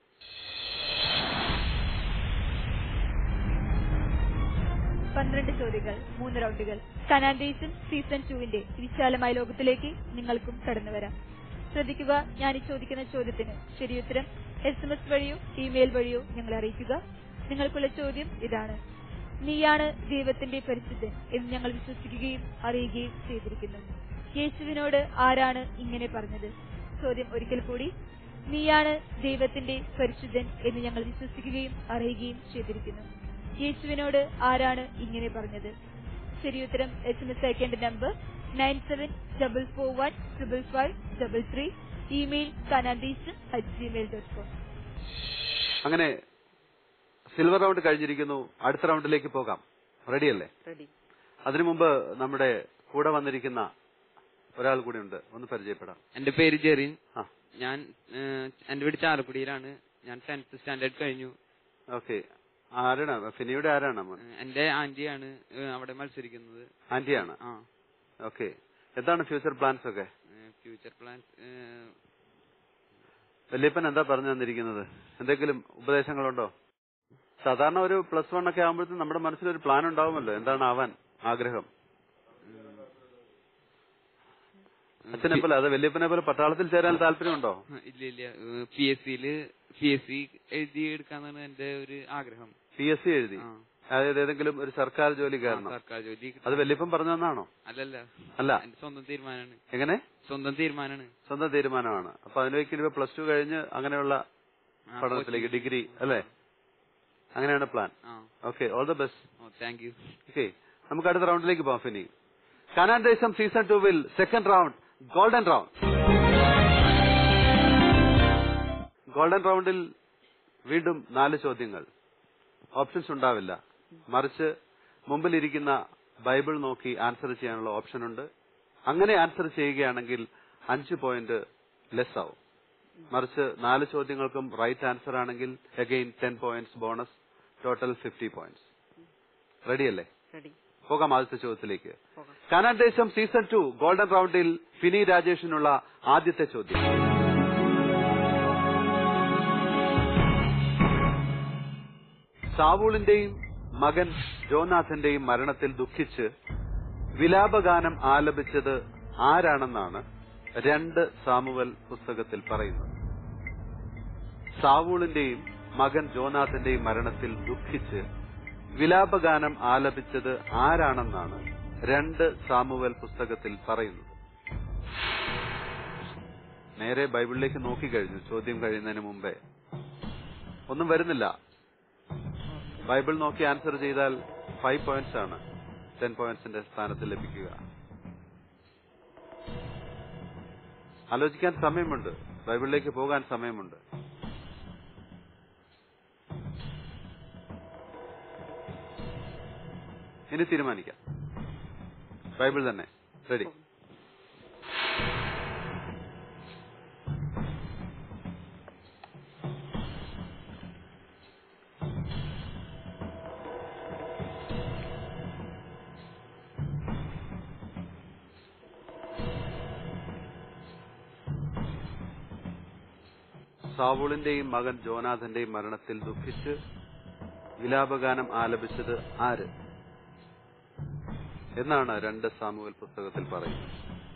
Speaker 1: പന്ത്രണ്ട് ചോദ്യങ്ങൾ മൂന്ന് റൗണ്ടുകൾ കനാൻഡേസും സീസൺ ടുവിന്റെ വിശാലമായ ലോകത്തിലേക്ക് നിങ്ങൾക്കും കടന്നു വരാം ശ്രദ്ധിക്കുക ഞാൻ ഈ ചോദിക്കുന്ന ചോദ്യത്തിന് ശരിയുത്തരം എസ് എം എസ് വഴിയോ ഇമെയിൽ വഴിയോ ഞങ്ങളെ അറിയിക്കുക നിങ്ങൾക്കുള്ള ചോദ്യം ഇതാണ് നീയാണ് ദൈവത്തിന്റെ പരിശുദ്ധൻ എന്ന് ഞങ്ങൾ വിശ്വസിക്കുകയും അറിയുകയും ചെയ്തിരിക്കുന്നു യേശുവിനോട് ആരാണ് ഇങ്ങനെ പറഞ്ഞത് ചോദ്യം ഒരിക്കൽ കൂടി നീയാണ് ദൈവത്തിന്റെ പരിശുദ്ധൻ എന്ന് ഞങ്ങൾ വിശ്വസിക്കുകയും അറിയുകയും ചെയ്തിരിക്കുന്നു യേശുവിനോട് ആരാണ് ഇങ്ങനെ പറഞ്ഞത് ശരിയുത്തരം എസ് എം എസ് അയക്കേണ്ട number nine seven double four one triple five double three email കനാൻഡീസ് അറ്റ് ജിമെയിൽ ഡോട്ട് കോം
Speaker 2: അങ്ങനെ സിൽവർ റൗണ്ട് കഴിഞ്ഞിരിക്കുന്നു അടുത്ത റൗണ്ടിലേക്ക് പോകാം റെഡിയല്ലേ
Speaker 3: റെഡി
Speaker 2: അതിനു മുമ്പ് നമ്മുടെ കൂടെ വന്നിരിക്കുന്ന ഒരാൾ കൂടി ഉണ്ട് ഒന്ന് പരിചയപ്പെടാം
Speaker 7: എന്റെ പേര് ജെറിൻ
Speaker 2: ആ
Speaker 7: ഞാൻ ഏഹ്, എന്റെ വീട് ചാലക്കുടിയിലാണ് ഞാൻ ടെൻത്ത് സ്റ്റാൻഡേർഡ് കഴിഞ്ഞു
Speaker 2: ഓക്കെ ആരാണ് ഫിനിയുടെ ആരാണ് മോൻ?
Speaker 7: ഏഹ്, എന്റെ ആന്റിയാണ് ഏഹ്, അവിടെ മത്സരിക്കുന്നത്
Speaker 2: ആന്റിയാണ്
Speaker 7: ആ
Speaker 2: ഓക്കെ എന്താണ് ഫ്യൂച്ചർ പ്ലാൻസ് ഒക്കെ
Speaker 7: ഫ്യൂച്ചർ പ്ലാൻസ്
Speaker 2: വല്യപ്പൻ എന്താ പറഞ്ഞു തന്നിരിക്കുന്നത് എന്തെങ്കിലും ഉപദേശങ്ങളുണ്ടോ സാധാരണ ഒരു പ്ലസ് വൺ ഒക്കെ ആകുമ്പോഴത്തേക്കും നമ്മുടെ മനസ്സിലൊരു പ്ലാൻ ഉണ്ടാവുമല്ലോ എന്താണ് ആവാൻ ആഗ്രഹം അച്ഛനെ പോലെ അത് വല്യപ്പനെ പോലെ പട്ടാളത്തിൽ ചേരാൻ താല്പര്യമുണ്ടോ
Speaker 7: ഇല്ല ഇല്ല പി എസ് സിയില് പി എസ് സി എഴുതി എടുക്കാന്നാണ് എന്റെ ഒരു ആഗ്രഹം
Speaker 2: പി എസ് സി എഴുതി
Speaker 7: ആ.
Speaker 2: അതായത് ഏതെങ്കിലും ഒരു സർക്കാർ ജോലി
Speaker 7: ആ,
Speaker 2: കയറണം
Speaker 7: സർക്കാർ ജോലി കിട്ട-
Speaker 2: അത് വല്യപ്പൻ പറഞ്ഞു തന്നാണോ
Speaker 7: അല്ലല്ല
Speaker 2: അല്ല
Speaker 7: എന്റെ സ്വന്തം തീരുമാനമാണ്
Speaker 2: എങ്ങനെ
Speaker 7: സ്വന്തം തീരുമാനമാണ്
Speaker 2: സ്വന്തം തീരുമാനമാണ് അപ്പൊ അതിലേക്ക് ഇനിയിപ്പോ പ്ലസ് ടു കഴിഞ്ഞ് അങ്ങനെയുള്ള
Speaker 7: ആ,
Speaker 2: പഠനത്തിലേക്ക്
Speaker 7: coaching.
Speaker 2: ഡിഗ്രി അല്ലേ അങ്ങനെയാണ് പ്ലാൻ
Speaker 7: ആ
Speaker 2: okay all the best
Speaker 7: oh thank you
Speaker 2: okay നമുക്ക് അടുത്ത റൗണ്ടിലേക്ക് പോകാം ഫിനി കനാൻ ദേശം സീസൺ ടൂവിൽ second round golden round golden റൗണ്ടിൽ വീണ്ടും നാല് ചോദ്യങ്ങൾ ഓപ്ഷൻസ് ഉണ്ടാവില്ല മറിച്ച് മുമ്പിലിരിക്കുന്ന ബൈബിൾ നോക്കി ആൻസർ ചെയ്യാനുള്ള ഓപ്ഷൻ ഉണ്ട് അങ്ങനെ ആൻസർ ചെയ്യുകയാണെങ്കിൽ അഞ്ച് പോയിന്റ് ലെസ് ആവും മറിച്ച് നാല് ചോദ്യങ്ങൾക്കും റൈറ്റ് ആൻസർ ആണെങ്കിൽ again ten points bonus total fifty points റെഡിയല്ലേ
Speaker 3: റെഡി
Speaker 2: പോകാം ആദ്യത്തെ ചോദ്യത്തിലേക്ക്
Speaker 3: പോകാം
Speaker 2: കനാൻ ദേശം സീസൺ ടു ഗോൾഡൻ റൗണ്ടിൽ ഫിനി രാജേഷിനുള്ള ആദ്യത്തെ ചോദ്യം സാവൂളിന്റെയും മകൻ ജോനാഥന്റെയും മരണത്തിൽ ദുഃഖിച്ച് വിലാപഗാനം ആലപിച്ചത് ആരാണെന്നാണ് രണ്ട് സാമുവൽ പുസ്തകത്തിൽ പറയുന്നത് സാവൂളിന്റെയും മകൻ ജോനാഥന്റെയും മരണത്തിൽ ദുഃഖിച്ച് വിലാപഗാനം ആലപിച്ചത് ആരാണെന്നാണ് രണ്ട് സാമുവൽ പുസ്തകത്തിൽ പറയുന്നത് നേരെ ബൈബിളിലേക്ക് നോക്കിക്കഴിഞ്ഞു ചോദ്യം കഴിയുന്നതിന് മുമ്പേ ഒന്നും വരുന്നില്ല ബൈബിൾ നോക്കി ആൻസർ ചെയ്താൽ ഫൈവ് പോയിന്റ്സ് ആണ് ടെൻ പോയിന്റ്സിന്റെ സ്ഥാനത്ത് ലഭിക്കുക ആലോചിക്കാൻ സമയമുണ്ട് ബൈബിളിലേക്ക് പോകാൻ സമയമുണ്ട് ഇനി തീരുമാനിക്കാം ബൈബിൾ തന്നെ റെഡി സാവൂളിന്റെയും മകൻ ജോനാഥന്റെയും മരണത്തിൽ ദുഃഖിച്ച് വിലാപഗാനം ആലപിച്ചത് ആര് എന്നാണ് രണ്ട് സാമുവൽ പുസ്തകത്തിൽ പറയുന്നത്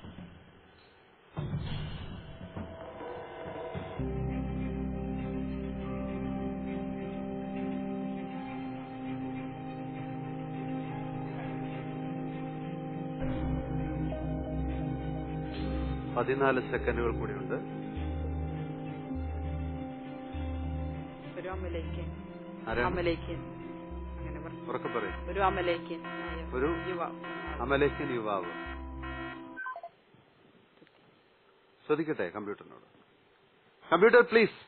Speaker 2: പതിനാല് സെക്കൻഡുകൾ കൂടിയുണ്ട്
Speaker 3: ഒരു അമലേക്കൻ
Speaker 2: ആരാണ്
Speaker 3: അമലേക്കൻ അങ്ങനെ പറഞ്ഞു
Speaker 2: ഉറക്കെ പറയും
Speaker 3: ഒരു അമലേക്കൻ ആയ
Speaker 2: ഒരു
Speaker 3: യുവാ
Speaker 2: അമലേഖ്യൻ യുവാവ് ശ്രദ്ധിക്കട്ടെ കമ്പ്യൂട്ടറിനോട് കമ്പ്യൂട്ടർ പ്ലീസ്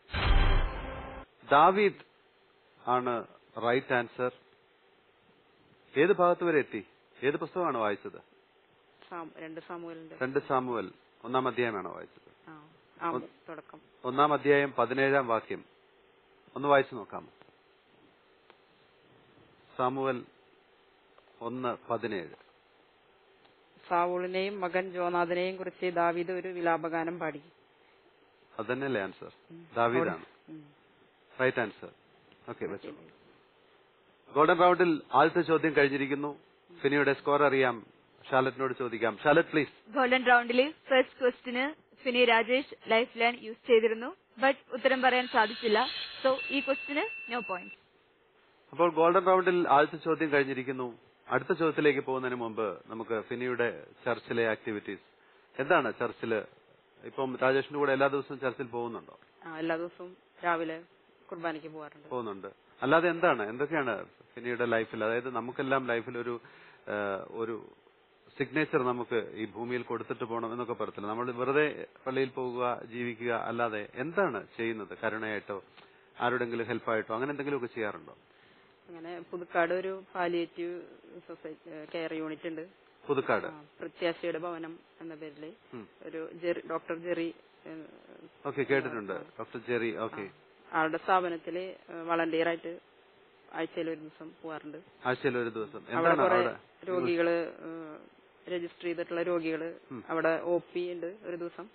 Speaker 2: ദാവീദ് ആണ് റൈറ്റ് ആൻസർ ഏത് ഭാഗത്ത് വരെ എത്തി ഏത് പുസ്തകമാണ് വായിച്ചത്
Speaker 3: സാം- രണ്ട് സാമൂഹലിന്റെ
Speaker 2: രണ്ട് സാമുവൽ ഒന്നാം അധ്യായമാണോ വായിച്ചത്
Speaker 3: ആ ആ
Speaker 2: ഒന്ന്-
Speaker 3: തുടക്കം
Speaker 2: ഒന്നാം അധ്യായം പതിനേഴാം വാക്യം ഒന്ന് വായിച്ചു നോക്കാമോ സാമുവൽ ഒന്ന് പതിനേഴ്
Speaker 3: സാവൂളിനെയും മകൻ ജോനാഥനെയും കുറിച്ച് ദാവീദ് ഒരു വിലാപഗാനം പാടി
Speaker 2: അത് തന്നെയല്ലേ ആൻസർ ദാവീദാണ്
Speaker 3: ഉം.
Speaker 2: റൈറ്റ് ആൻസർ ഓക്കെ വെച്ചോളൂ ഗോൾഡൻ റൗണ്ടിൽ ആദ്യത്തെ ചോദ്യം കഴിഞ്ഞിരിക്കുന്നു ഫിനിയുടെ സ്കോർ അറിയാം ഷാലറ്റിനോട് ചോദിക്കാം ഷാലറ്റ് പ്ലീസ്
Speaker 1: ഗോൾഡൻ റൗണ്ടിലെ ഫസ്റ്റ് ക്വസ്റ്റിന് Fini Rajesh lifeline use ചെയ്തിരുന്നു ബട്ട് ഉത്തരം പറയാൻ സാധിച്ചില്ല സോ ഈ ക്വസ്റ്റിന് നോ പോയിന്റ്
Speaker 2: അപ്പോൾ ഗോൾഡൻ റൗണ്ടിൽ ആദ്യത്തെ ചോദ്യം കഴിഞ്ഞിരിക്കുന്നു അടുത്ത ചോദ്യത്തിലേക്ക് പോകുന്നതിന് മുമ്പ് നമുക്ക് ഫിനിയുടെ ചർച്ചിലെ ആക്ടിവിറ്റീസ് എന്താണ് ചർച്ചില് ഇപ്പം രാജേഷിന്റെ കൂടെ എല്ലാ ദിവസവും ചർച്ചിൽ പോകുന്നുണ്ടോ
Speaker 3: ആ, എല്ലാ ദിവസവും രാവിലെ കുർബാനയ്ക്ക് പോകാറുണ്ട്
Speaker 2: പോകുന്നുണ്ട് അല്ലാതെ എന്താണ് എന്തൊക്കെയാണ് ഫിനിയുടെ ലൈഫിൽ അതായത് നമുക്കെല്ലാം ലൈഫിൽ ഒരു ആ, ഒരു സിഗ്നേച്ചർ നമുക്ക് ഈ ഭൂമിയിൽ കൊടുത്തിട്ട് പോകണം എന്നൊക്കെ പറയത്തില്ല നമ്മൾ വെറുതെ പള്ളിയിൽ പോകുക ജീവിക്കുക അല്ലാതെ എന്താണ് ചെയ്യുന്നത് കരുണയായിട്ടോ ആരുടെങ്കിലും ഹെൽപ്പായിട്ടോ അങ്ങനെ എന്തെങ്കിലുമൊക്കെ ചെയ്യാറുണ്ടോ
Speaker 3: അങ്ങനെ പുതുക്കാട് ഒരു പാലിയേറ്റീവ് സൊസൈറ്റി കെയർ യൂണിറ്റ് ഉണ്ട്
Speaker 2: പുതുക്കാട്
Speaker 3: ആ, പ്രത്യാശയുടെ ഭവനം എന്ന പേരില്
Speaker 2: ഉം.
Speaker 3: ഒരു ജെറി ഡോക്ടർ ജെറി ഏഹ്,
Speaker 2: ഓക്കെ കേട്ടിട്ടുണ്ട് ഡോക്ടർ ജെറി ഓക്കെ
Speaker 3: ആളുടെ സ്ഥാപനത്തില് വളണ്ടിയർ ആയിട്ട് ആഴ്ചയിൽ ഒരു ദിവസം പോകാറുണ്ട്
Speaker 2: ആഴ്ചയിൽ ഒരു ദിവസം
Speaker 3: അവിടെ
Speaker 2: എന്താണ്
Speaker 3: കുറെ
Speaker 2: അവിടെ
Speaker 3: രോഗികള് രജിസ്റ്റർ ചെയ്തിട്ടുള്ള രോഗികള്
Speaker 2: ഉം.
Speaker 3: അവിടെ ഒ പി ഉണ്ട് ഒരു ദിവസം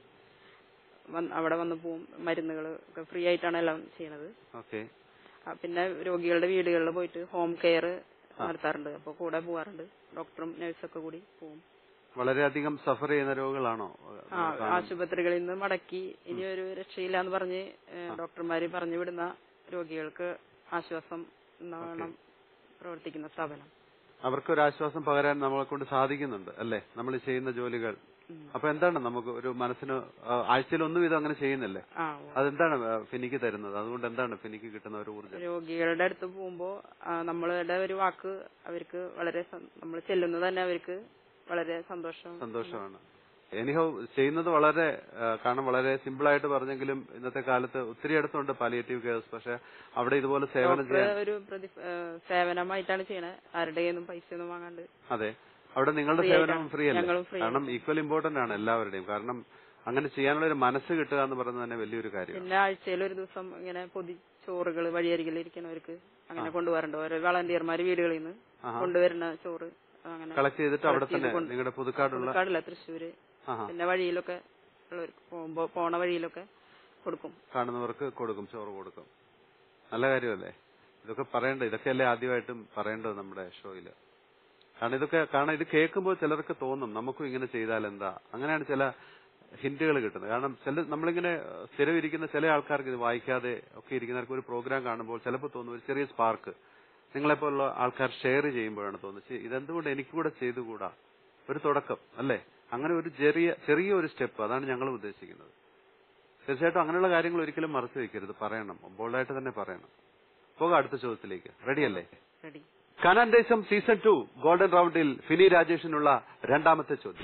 Speaker 3: വന്ന് അവിടെ വന്ന് പോവും മരുന്നുകൾ ഒക്കെ ഫ്രീ ആയിട്ടാണ് എല്ലാം ചെയ്യണത്
Speaker 2: ഓക്കെ
Speaker 3: ആ, പിന്നെ രോഗികളുടെ വീടുകളിൽ പോയിട്ട് ഹോം കെയർ നടത്താറുണ്ട് അപ്പൊ കൂടെ പോവാറുണ്ട് ഡോക്ടറും നഴ്സൊക്കെ കൂടി പോവും
Speaker 2: വളരെയധികം സഫർ ചെയ്യുന്ന രോഗികളാണോ
Speaker 3: ആ ആശുപത്രികളിൽ നിന്ന് മടക്കി ഇനി ഒരു രക്ഷയില്ല എന്ന് പറഞ്ഞ് ഏഹ്, ഡോക്ടർമാര് പറഞ്ഞു വിടുന്ന രോഗികൾക്ക് ആശ്വാസം എന്നോണം പ്രവർത്തിക്കുന്ന സ്ഥാപനം
Speaker 2: അവർക്ക് ഒരു ആശ്വാസം പകരാൻ നമ്മളെ കൊണ്ട് സാധിക്കുന്നുണ്ട് അല്ലേ നമ്മൾ ചെയ്യുന്ന ജോലികൾ
Speaker 3: ഉം.
Speaker 2: അപ്പൊ എന്താണ് നമുക്ക് ഒരു മനസ്സിന് ആ, ആഴ്ചയിൽ ഒന്നും ഇതും അങ്ങനെ ചെയ്യുന്നില്ലേ
Speaker 3: ആ
Speaker 2: അതെന്താണ് ആ, ഫിനിക്ക് തരുന്നത് അതുകൊണ്ട് എന്താണ് ഫിനിക്ക് കിട്ടുന്ന ഒരു ഊർജ്ജം
Speaker 3: രോഗികളുടെ അടുത്ത് പോകുമ്പോ ആ, നമ്മളുടെ ഒരു വാക്ക് അവർക്ക് വളരെ നമ്മൾ ചെല്ലുന്നത് തന്നെ അവർക്ക് വളരെ സന്തോഷം
Speaker 2: സന്തോഷമാണ് എനിഹോ ചെയ്യുന്നത് വളരെ ആ, കാരണം വളരെ സിമ്പിൾ ആയിട്ട് പറഞ്ഞെങ്കിലും ഇന്നത്തെ കാലത്ത് ഒത്തിരി അടുത്തുണ്ട് പാലിയേറ്റീവ് കെയർസ് പക്ഷെ അവിടെ ഇതുപോലെ സേവനം
Speaker 3: ഡോക്ടർ
Speaker 2: ചെയ്യാൻ
Speaker 3: ഒരു പ്രതി ഏ, സേവനമായിട്ടാണ് ചെയ്യണത് ആരുടെ ഒന്നും പൈസ ഒന്നും വാങ്ങാണ്ട്
Speaker 2: അതെ അവിടെ നിങ്ങളുടെ
Speaker 3: Free
Speaker 2: സേവനം
Speaker 3: ആയിട്ടാണ്.
Speaker 2: ഫ്രീ അല്ലേ
Speaker 3: ഞങ്ങളും free
Speaker 2: കാരണം ഈക്വൽ ഇമ്പോർട്ടന്റ് ആണ് എല്ലാവരുടെയും കാരണം അങ്ങനെ ചെയ്യാനുള്ള ഒരു മനസ്സ് കിട്ടുക എന്ന് പറയുന്നത് തന്നെ വലിയൊരു കാര്യമാണ്
Speaker 3: പിന്നെ ആഴ്ചയിൽ ഒരു ദിവസം ഇങ്ങനെ പൊതി ചോറുകൾ വഴിയരികിൽ ഇരിക്കുന്നവർക്ക് അങ്ങനെ കൊണ്ടുപോകാറുണ്ട് ഓരോ വളണ്ടിയർമാര് വീടുകളിൽ നിന്ന്
Speaker 2: ആഹാ.
Speaker 3: കൊണ്ടുവരുന്ന ചോറ് അങ്ങനെ
Speaker 2: കളക്ട് ചെയ്തിട്ട് അവിടെ
Speaker 3: collect ചെയ്ത്
Speaker 2: തന്നെ
Speaker 3: കൊണ്ട്
Speaker 2: നിങ്ങളുടെ പുതുക്കാടുള്ള
Speaker 3: പുതുക്കാടില്ല തൃശ്ശൂര്
Speaker 2: ആഹാ
Speaker 3: പിന്നെ വഴിയിലൊക്കെ ഉള്ളവർക്ക് പോകുമ്പോ പോണ വഴിയിലൊക്കെ കൊടുക്കും
Speaker 2: കാണുന്നവർക്ക് കൊടുക്കും ചോറ് കൊടുക്കും നല്ല കാര്യമല്ലേ ഇതൊക്കെ പറയണ്ട ഇതൊക്കെയല്ലേ ആദ്യമായിട്ടും പറയേണ്ടത് നമ്മുടെ ഷോയില് കാരണം ഇതൊക്കെ കാരണം ഇത് കേൾക്കുമ്പോൾ ചിലർക്ക് തോന്നും നമുക്കും ഇങ്ങനെ ചെയ്താൽ എന്താ അങ്ങനെയാണ് ചില ഹിന്റുകൾ കിട്ടുന്നത് കാരണം ചില നമ്മളിങ്ങനെ ഏഹ്, സ്ഥിരം ഇരിക്കുന്ന ചില ആൾക്കാർക്ക് ഇത് വായിക്കാതെ ഒക്കെ ഇരിക്കുന്നവർക്ക് ഒരു പ്രോഗ്രാം കാണുമ്പോൾ ചിലപ്പോൾ തോന്നും ഒരു ചെറിയ സ്പാർക്ക് നിങ്ങളെപ്പോലുള്ള ആൾക്കാർ ഷെയർ ചെയ്യുമ്പോഴാണ് തോന്നുന്നത് "ശ്ശെ, ഇതെന്തുകൊണ്ട് എനിക്ക് കൂടെ ചെയ്തുകൂടാ ഒരു തുടക്കം അല്ലേ അങ്ങനെ ഒരു ചെറിയ ചെറിയ ഒരു സ്റ്റെപ്പ് അതാണ് ഞങ്ങൾ ഉദ്ദേശിക്കുന്നത് തീർച്ചയായിട്ടും അങ്ങനെയുള്ള കാര്യങ്ങൾ ഒരിക്കലും മറച്ചു വെക്കരുത് പറയണം ബോൾഡായിട്ട് തന്നെ പറയണം പോകാം അടുത്ത ചോദ്യത്തിലേക്ക് റെഡിയല്ലേ
Speaker 3: റെഡി
Speaker 2: കനാൻ ദേശം സീസൺ ടു ഗോൾഡൻ റൗണ്ടിൽ ഫിനി രാജേഷിനുള്ള രണ്ടാമത്തെ ചോദ്യം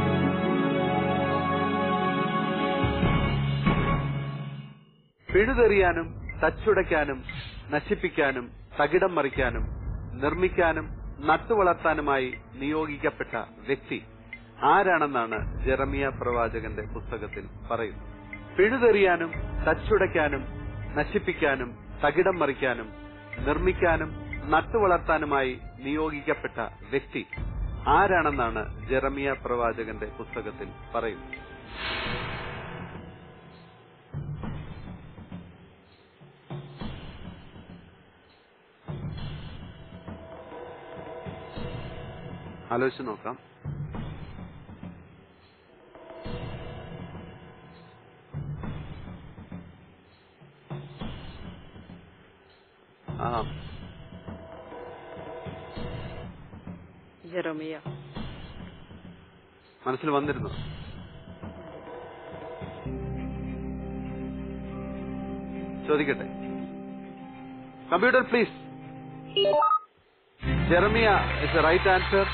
Speaker 2: പിഴുതെറിയാനും തച്ചുടയ്ക്കാനും നശിപ്പിക്കാനും തകിടം മറിക്കാനും നിർമ്മിക്കാനും നട്ടുവളർത്താനുമായി നിയോഗിക്കപ്പെട്ട വ്യക്തി ആരാണെന്നാണ് ജെറമിയ പ്രവാചകന്റെ പുസ്തകത്തിൽ പറയുന്നത് പിഴുതെറിയാനും തച്ചുടയ്ക്കാനും നശിപ്പിക്കാനും തകിടം മറിക്കാനും നിർമ്മിക്കാനും നട്ടുവളർത്താനുമായി നിയോഗിക്കപ്പെട്ട വ്യക്തി ആരാണെന്നാണ് ജെറമിയ പ്രവാചകന്റെ പുസ്തകത്തിൽ പറയുന്നത് ആലോചിച്ച് നോക്കാം ആ
Speaker 3: ജെറോമിയ
Speaker 2: മനസ്സിൽ വന്നിരുന്നു ചോദിക്കട്ടെ computer please Jeremiah is a right answer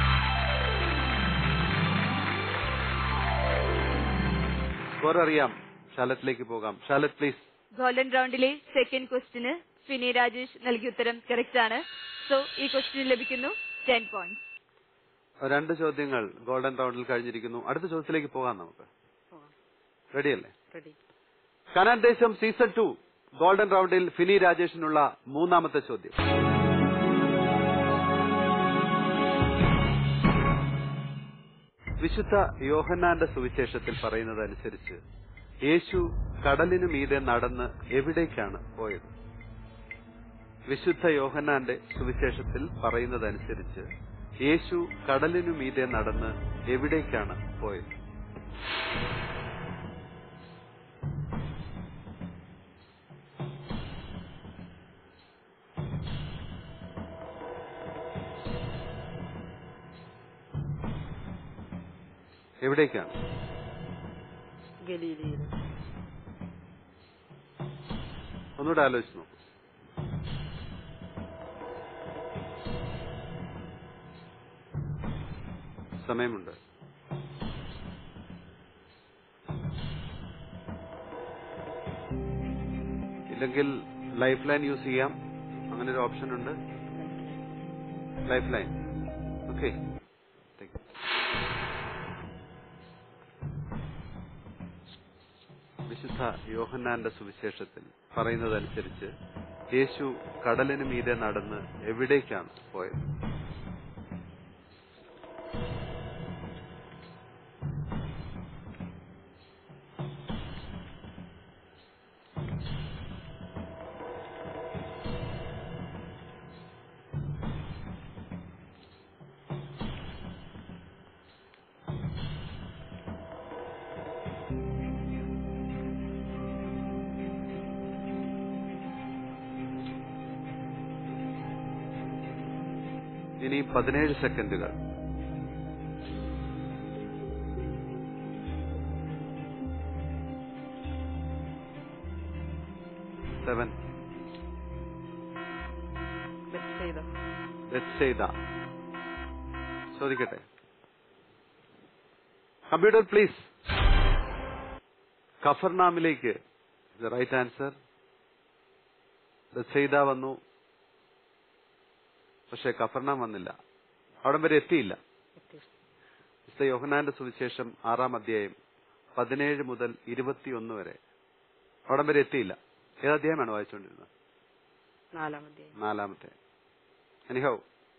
Speaker 2: score അറിയാം ഷാലറ്റിലേക്ക് പോകാം ഷാലറ്റ് പ്ലീസ്
Speaker 1: ഗോൾഡൻ റൗണ്ടിലെ സെക്കൻഡ് ക്വസ്റ്റിന് ഫിനി രാജേഷ് നൽകിയ ഉത്തരം കറക്റ്റ് ആണ് സോ ഈ ക്വസ്റ്റിന് ലഭിക്കുന്നു ടെൻ പോയിന്റ്സ്
Speaker 2: രണ്ട് ചോദ്യങ്ങൾ ഗോൾഡൻ റൗണ്ടിൽ കഴിഞ്ഞിരിക്കുന്നു അടുത്ത ചോദ്യത്തിലേക്ക് പോകാം നമുക്ക്
Speaker 3: പോകാം
Speaker 2: റെഡിയല്ലേ
Speaker 3: റെഡി
Speaker 2: കനാൻ ദേശം സീസൺ ടു ഗോൾഡൻ റൗണ്ടിൽ ഫിനി രാജേഷിനുള്ള മൂന്നാമത്തെ ചോദ്യം വിശുദ്ധ യോഹന്നാന്റെ സുവിശേഷത്തിൽ പറയുന്നത് അനുസരിച്ച് യേശു കടലിനു മീതെ നടന്ന് എവിടേക്കാണ് പോയത് വിശുദ്ധ യോഹന്നാന്റെ സുവിശേഷത്തിൽ പറയുന്നതനുസരിച്ച് യേശു കടലിനു മീതെ നടന്ന് എവിടേക്കാണ് പോയത് എവിടേക്കാണ്
Speaker 3: ഗലീലയിൽ
Speaker 2: ഒന്നുകൂടെ ആലോചിച്ച് നോക്കൂ സമയമുണ്ട് ഇല്ലെങ്കിൽ ലൈഫ് ലൈൻ യൂസ് ചെയ്യാം അങ്ങനെ ഒരു ഓപ്ഷൻ ഉണ്ട് ലൈഫ് ലൈൻ ഓക്കെ വിശുദ്ധ യോഹന്നാന്റെ സുവിശേഷത്തിൽ പറയുന്നതനുസരിച്ച് യേശു കടലിന് മീതെ നടന്ന് എവിടേക്കാണ് പോയത് ഇനി പതിനേഴ് സെക്കൻഡുകൾ സെവൻ
Speaker 3: ബെത്സൈദ
Speaker 2: ബെത്സെയ്ത ചോദിക്കട്ടെ കമ്പ്യൂട്ടർ പ്ലീസ് കഫർനാമിലേക്ക് റൈറ്റ് ആൻസർ ബെത്സെയ്ത വന്നു പക്ഷെ കഫർനാം വന്നില്ല അവിടം വരെ എത്തിയില്ല വിശുദ്ധ യോഹനാന്റെ സുവിശേഷം ആറാം അധ്യായം പതിനേഴ് മുതൽ ഇരുപത്തിയൊന്ന് വരെ അവിടം വരെ എത്തിയില്ല ഏത് അധ്യായമാണ് വായിച്ചുകൊണ്ടിരുന്നത്
Speaker 3: നാലാമത്തെ
Speaker 2: നാലാമത്തെ എനിഹൗ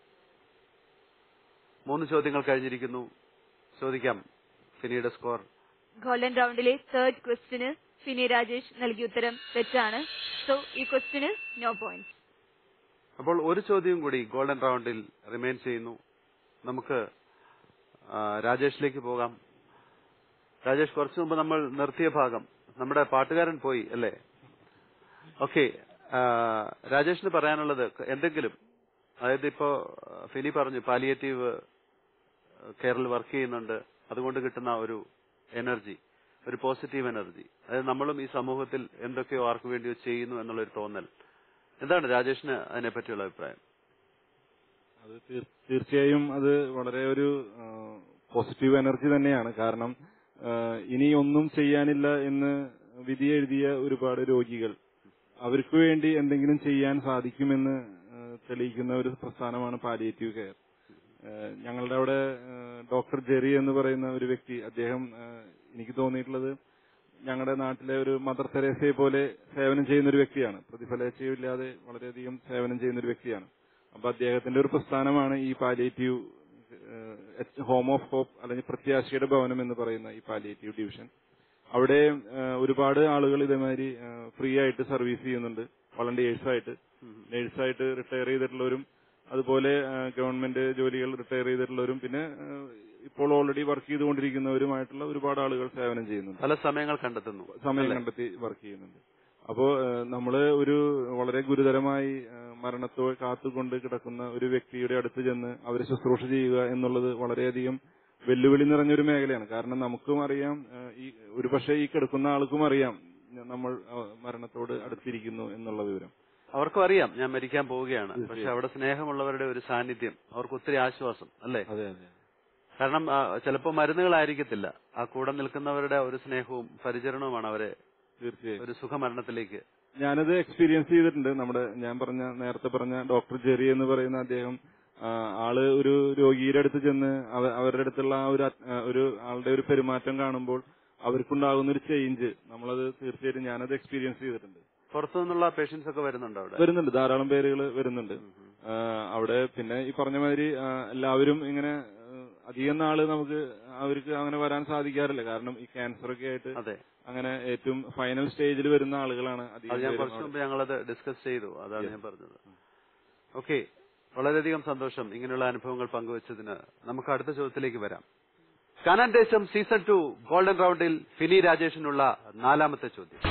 Speaker 2: മൂന്ന് ചോദ്യങ്ങൾ കഴിഞ്ഞിരിക്കുന്നു ചോദിക്കാം പിന്നീട് സ്കോർ
Speaker 1: ഗോൾഡൻ റൗണ്ടിലെ തേർഡ് ക്വസ്റ്റിന് ഫിനി രാജേഷ് നൽകിയ ഉത്തരം തെറ്റാണ് സോ ഈ ക്വസ്റ്റിന് നോ പോയിന്റ്
Speaker 2: അപ്പോൾ ഒരു ചോദ്യം കൂടി ഗോൾഡൻ റൗണ്ടിൽ റിമൈൻ ചെയ്യുന്നു നമുക്ക് ആ, രാജേഷിലേക്ക് പോകാം രാജേഷ് കുറച്ചു മുമ്പ് നമ്മൾ നിർത്തിയ ഭാഗം നമ്മുടെ പാട്ടുകാരൻ പോയി അല്ലേ ഓക്കെ രാജേഷിന് പറയാനുള്ളത് എന്തെങ്കിലും അതായത് ഇപ്പോ ആ, ഫിനി പറഞ്ഞു പാലിയേറ്റീവ് കേരള വർക്ക് ചെയ്യുന്നുണ്ട് അതുകൊണ്ട് കിട്ടുന്ന ഒരു എനർജി ഒരു പോസിറ്റീവ് എനർജി അതായത് നമ്മളും ഈ സമൂഹത്തിൽ എന്തൊക്കെയോ ആർക്ക് വേണ്ടിയോ ചെയ്യുന്നു എന്നുള്ളൊരു തോന്നൽ എന്താണ് രാജേഷിന് അതിനെ പറ്റിയുള്ള അഭിപ്രായം
Speaker 5: അത് തീർ- തീർച്ചയായും അത് വളരെ ഒരു പോസിറ്റീവ് എനർജി തന്നെയാണ് കാരണം ആ, ഇനി ഒന്നും ചെയ്യാനില്ല എന്ന് വിധി എഴുതിയ ഒരുപാട് രോഗികൾ അവർക്ക് വേണ്ടി എന്തെങ്കിലും ചെയ്യാൻ സാധിക്കുമെന്ന് ആ, തെളിയിക്കുന്ന ഒരു പ്രസ്ഥാനമാണ് പാലിയേറ്റീവ് കെയർ ആ, ഞങ്ങളുടെ അവിടെ ആ, ഡോക്ടർ ജെറി എന്ന് പറയുന്ന ഒരു വ്യക്തി അദ്ദേഹം ആ, എനിക്ക് തോന്നിയിട്ടുള്ളത് ഞങ്ങളുടെ നാട്ടിലെ ഒരു മദർ തെരേസയെ പോലെ സേവനം ചെയ്യുന്ന ഒരു വ്യക്തിയാണ് പ്രതിഫലേച്ഛയില്ലാതെ വളരെയധികം സേവനം ചെയ്യുന്ന ഒരു വ്യക്തിയാണ് അപ്പൊ അദ്ദേഹത്തിന്റെ ഒരു പ്രസ്ഥാനമാണ് ഈ പാലിയേറ്റീവ് ഹോം ഓഫ് ഹോപ്പ് അല്ലെങ്കിൽ പ്രത്യാശയുടെ ഭവനം എന്ന് പറയുന്ന ഈ പാലിയേറ്റീവ് ഡിവിഷൻ അവിടെ ഏഹ്, ഒരുപാട് ആളുകൾ ഇതേമാതിരി ഫ്രീ ആയിട്ട് സർവീസ് ചെയ്യുന്നുണ്ട് വളണ്ടിയേഴ്സ് ആയിട്ട് നേഴ്സായിട്ട് റിട്ടയർ ചെയ്തിട്ടുള്ളവരും അതുപോലെ ഏഹ്, ഗവൺമെന്റ് ജോലികൾ റിട്ടയർ ചെയ്തിട്ടുള്ളവരും പിന്നെ ഏഹ്, ഇപ്പോൾ ഓൾറെഡി വർക്ക് ചെയ്തുകൊണ്ടിരിക്കുന്നവരുമായിട്ടുള്ള ഒരുപാട് ആളുകൾ സേവനം ചെയ്യുന്നുണ്ട്
Speaker 2: പല സമയങ്ങൾ കണ്ടെത്തുന്നു
Speaker 5: സമയം
Speaker 2: അല്ലേ?
Speaker 5: കണ്ടെത്തി വർക്ക് ചെയ്യുന്നുണ്ട് അപ്പോ ഏഹ്, നമ്മള് ഒരു വളരെ ഗുരുതരമായി ഏഹ്, മരണത്തോ കാത്തുകൊണ്ട് കിടക്കുന്ന ഒരു വ്യക്തിയുടെ അടുത്ത് ചെന്ന് അവരെ ശുശ്രൂഷ ചെയ്യുക എന്നുള്ളത് വളരെയധികം വെല്ലുവിളി നിറഞ്ഞൊരു മേഖലയാണ് കാരണം നമുക്കും അറിയാം ഏഹ്, ഈ ഒരുപക്ഷെ ഈ കിടക്കുന്ന ആൾക്കും അറിയാം നമ്മൾ ഏഹ്, മരണത്തോട് അടുത്തിരിക്കുന്നു എന്നുള്ള വിവരം
Speaker 2: അവർക്കും അറിയാം ഞാൻ മരിക്കാൻ പോവുകയാണ് പക്ഷെ
Speaker 5: തീർച്ചയായും.
Speaker 2: അവിടെ സ്നേഹമുള്ളവരുടെ ഒരു സാന്നിധ്യം അവർക്ക് ഒത്തിരി ആശ്വാസം അല്ലേ
Speaker 5: അതെ അതെ
Speaker 2: കാരണം ചിലപ്പോൾ മരുന്നുകളായിരിക്കത്തില്ല ആ കൂടെ നിൽക്കുന്നവരുടെ ഒരു സ്നേഹവും പരിചരണവുമാണ് അവരെ
Speaker 5: തീർച്ചയായും
Speaker 2: ഒരു സുഖമരണത്തിലേക്ക്
Speaker 5: ഞാനത് എക്സ്പീരിയൻസ് ചെയ്തിട്ടുണ്ട് നമ്മുടെ ഞാൻ പറഞ്ഞ നേരത്തെ പറഞ്ഞ ഡോക്ടർ ജെറി എന്ന് പറയുന്ന അദ്ദേഹം ആ, ആള് ഒരു രോഗിയുടെ അടുത്ത് ചെന്ന് അവ- അവരുടെ അടുത്തുള്ള ആ ഒരു അത്- ആ, ഒരു ആളുടെ ഒരു പെരുമാറ്റം കാണുമ്പോൾ അവർക്കുണ്ടാകുന്ന ഒരു ചേഞ്ച് നമ്മളത് തീർച്ചയായിട്ടും ഞാനത് എക്സ്പീരിയൻസ് ചെയ്തിട്ടുണ്ട്
Speaker 2: പുറത്തു നിന്നുള്ള പേഷ്യൻസ് ഒക്കെ വരുന്നുണ്ട് അവിടെ
Speaker 5: വരുന്നുണ്ട് ധാരാളം പേരുകൾ വരുന്നുണ്ട് ആ, അവിടെ പിന്നെ ഈ പറഞ്ഞ മാതിരി ആ, എല്ലാവരും ഇങ്ങനെ ആ, അധികം നാള് നമുക്ക് അവർക്ക് അങ്ങനെ വരാൻ സാധിക്കാറില്ല കാരണം ഈ ക്യാൻസർ ഒക്കെ ആയിട്ട്
Speaker 2: അതെ
Speaker 5: അങ്ങനെ ഏറ്റവും ഫൈനൽ സ്റ്റേജിൽ വരുന്ന ആളുകളാണ് അധികം
Speaker 2: അത് ഞാൻ
Speaker 5: പേരും
Speaker 2: കുറച്ച്
Speaker 5: അവിടെ.
Speaker 2: മുമ്പ് ഞങ്ങളത് ഡിസ്കസ് ചെയ്തു അതാണ് ഞാൻ പറഞ്ഞത് ഓക്കെ വളരെയധികം സന്തോഷം ഇങ്ങനെയുള്ള അനുഭവങ്ങൾ പങ്കുവച്ചതിന് നമുക്ക് അടുത്ത ചോദ്യത്തിലേക്ക് വരാം കാനാൻ ദേശം സീസൺ ടു ഗോൾഡൻ റൗണ്ടിൽ ഫിനി രാജേഷിനുള്ള നാലാമത്തെ ചോദ്യം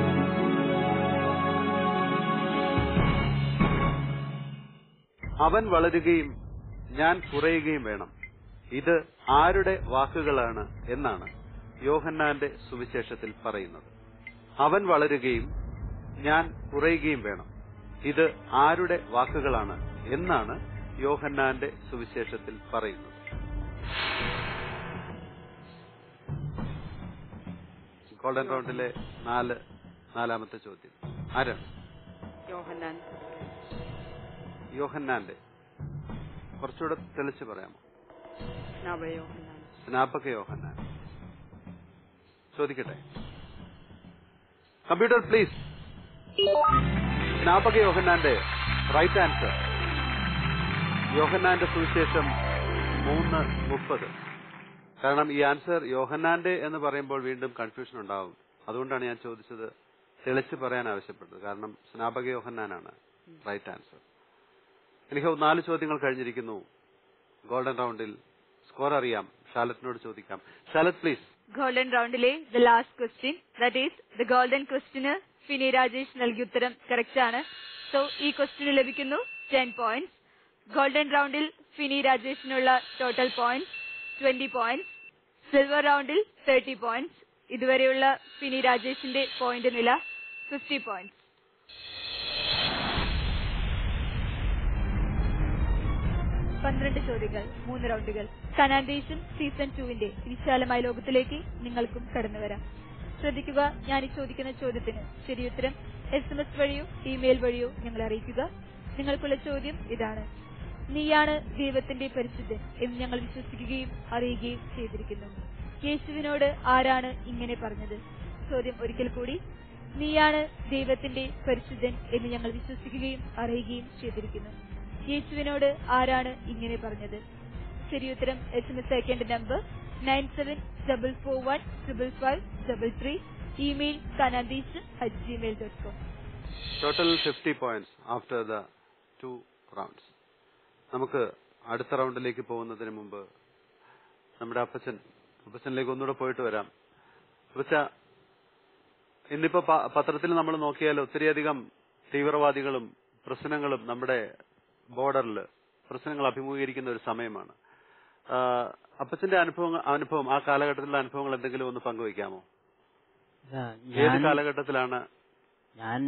Speaker 2: അവൻ വളരുകയും ഞാൻ കുറയുകയും വേണം ഇത് ആരുടെ വാക്കുകളാണ് എന്നാണ് യോഹന്നാന്റെ സുവിശേഷത്തിൽ പറയുന്നത് അവൻ വളരുകയും ഞാൻ കുറയുകയും വേണം ഇത് ആരുടെ വാക്കുകളാണ് എന്നാണ് യോഹന്നാന്റെ സുവിശേഷത്തിൽ പറയുന്നത് ഗോൾഡൻ റൗണ്ടിലെ നാല് നാലാമത്തെ ചോദ്യം ആരാണ്
Speaker 3: യോഹന്നാൻ
Speaker 2: യോഹന്നാന്റെ കുറച്ചുകൂടെ തെളിച്ച് പറയാമോ
Speaker 3: നവയോഹന്നാൻ
Speaker 2: സ്നാപക യോഹന്നാൻ ചോദിക്കട്ടെ കമ്പ്യൂട്ടർ പ്ലീസ് സ്നാപക യോഹന്നാന്റെ റൈറ്റ് ആൻസർ യോഹന്നാന്റെ സുവിശേഷം മൂന്ന് മുപ്പത് കാരണം ഈ ആൻസർ യോഹന്നാന്റെ എന്ന് പറയുമ്പോൾ വീണ്ടും കൺഫ്യൂഷൻ ഉണ്ടാവും അതുകൊണ്ടാണ് ഞാൻ ചോദിച്ചത് തെളിച്ച് പറയാൻ ആവശ്യപ്പെട്ടത് കാരണം സ്നാപക യോഹന്നാനാണ് റൈറ്റ് ആൻസർ എനിക്ക് നാല് ചോദ്യങ്ങൾ കഴിഞ്ഞിരിക്കുന്നു ഗോൾഡൻ റൗണ്ടിൽ സ്കോർ അറിയാം ഷാലറ്റിനോട് ചോദിക്കാം ഷാലറ്റ് പ്ലീസ്
Speaker 1: ഗോൾഡൻ റൗണ്ടിലെ the last question that is the golden question Fini Rajesh നൽകിയ ഉത്തരം കറക്റ്റ് ആണ് സോ ഈ ക്വസ്റ്റിന് ലഭിക്കുന്നു ടെൻ പോയിന്റ്സ് ഗോൾഡൻ റൗണ്ടിൽ ഫിനി രാജേഷിനുള്ള total points twenty points silver റൗണ്ടിൽ തേർട്ടി പോയിന്റ്സ് ഇതുവരെയുള്ള ഫിനി രാജേഷിന്റെ പോയിന്റ് നില ഫിഫ്റ്റി പോയിന്റ്സ് പന്ത്രണ്ട് ചോദ്യങ്ങൾ മൂന്ന് റൗണ്ടുകൾ കനാൻഡേഷൻ സീസൺ ടുവിന്റെ വിശാലമായ ലോകത്തിലേക്ക് നിങ്ങൾക്കും കടന്നുവരാം ശ്രദ്ധിക്കുക ഞാൻ ഈ ചോദിക്കുന്ന ചോദ്യത്തിന് ശരിയുത്തരം എസ് എം എസ് വഴിയോ ഇമെയിൽ വഴിയോ ഞങ്ങളെ അറിയിക്കുക നിങ്ങൾക്കുള്ള ചോദ്യം ഇതാണ് നീയാണ് ദൈവത്തിന്റെ പരിശുദ്ധൻ എന്ന് ഞങ്ങൾ വിശ്വസിക്കുകയും അറിയുകയും ചെയ്തിരിക്കുന്നു യേശുവിനോട് ആരാണ് ഇങ്ങനെ പറഞ്ഞത് ചോദ്യം ഒരിക്കൽ കൂടി നീയാണ് ദൈവത്തിന്റെ പരിശുദ്ധൻ എന്ന് ഞങ്ങൾ വിശ്വസിക്കുകയും അറിയുകയും ചെയ്തിരിക്കുന്നു യേശുവിനോട് ആരാണ് ഇങ്ങനെ പറഞ്ഞത് ശരിയുത്തരം എസ് എം എസ് അയക്കേണ്ട number nine seven double four one triple five double three email കനാദീസ് at gmail dot com
Speaker 2: total fifty points after the two rounds നമുക്ക് അടുത്ത റൗണ്ടിലേക്ക് പോകുന്നതിന് മുമ്പ് നമ്മുടെ അപ്പച്ചൻ അപ്പച്ചനിലേക്ക് ഒന്നുകൂടെ പോയിട്ട് വരാം അപ്പച്ച ഇന്നിപ്പോ പ- പത്രത്തിൽ നമ്മൾ നോക്കിയാൽ ഒത്തിരിയധികം തീവ്രവാദികളും പ്രശ്നങ്ങളും നമ്മുടെ ബോർഡറിൽ പ്രശ്നങ്ങൾ അഭിമുഖീകരിക്കുന്ന ഒരു സമയമാണ് ആ, അപ്പച്ചന്റെ അനുഭവം അനുഭവം ആ കാലഘട്ടത്തിലുള്ള അനുഭവങ്ങൾ എന്തെങ്കിലും ഒന്ന് പങ്കുവയ്ക്കാമോ
Speaker 4: ആ,
Speaker 2: ഏത്
Speaker 4: ഞാൻ
Speaker 2: കാലഘട്ടത്തിലാണ്
Speaker 4: ഞാൻ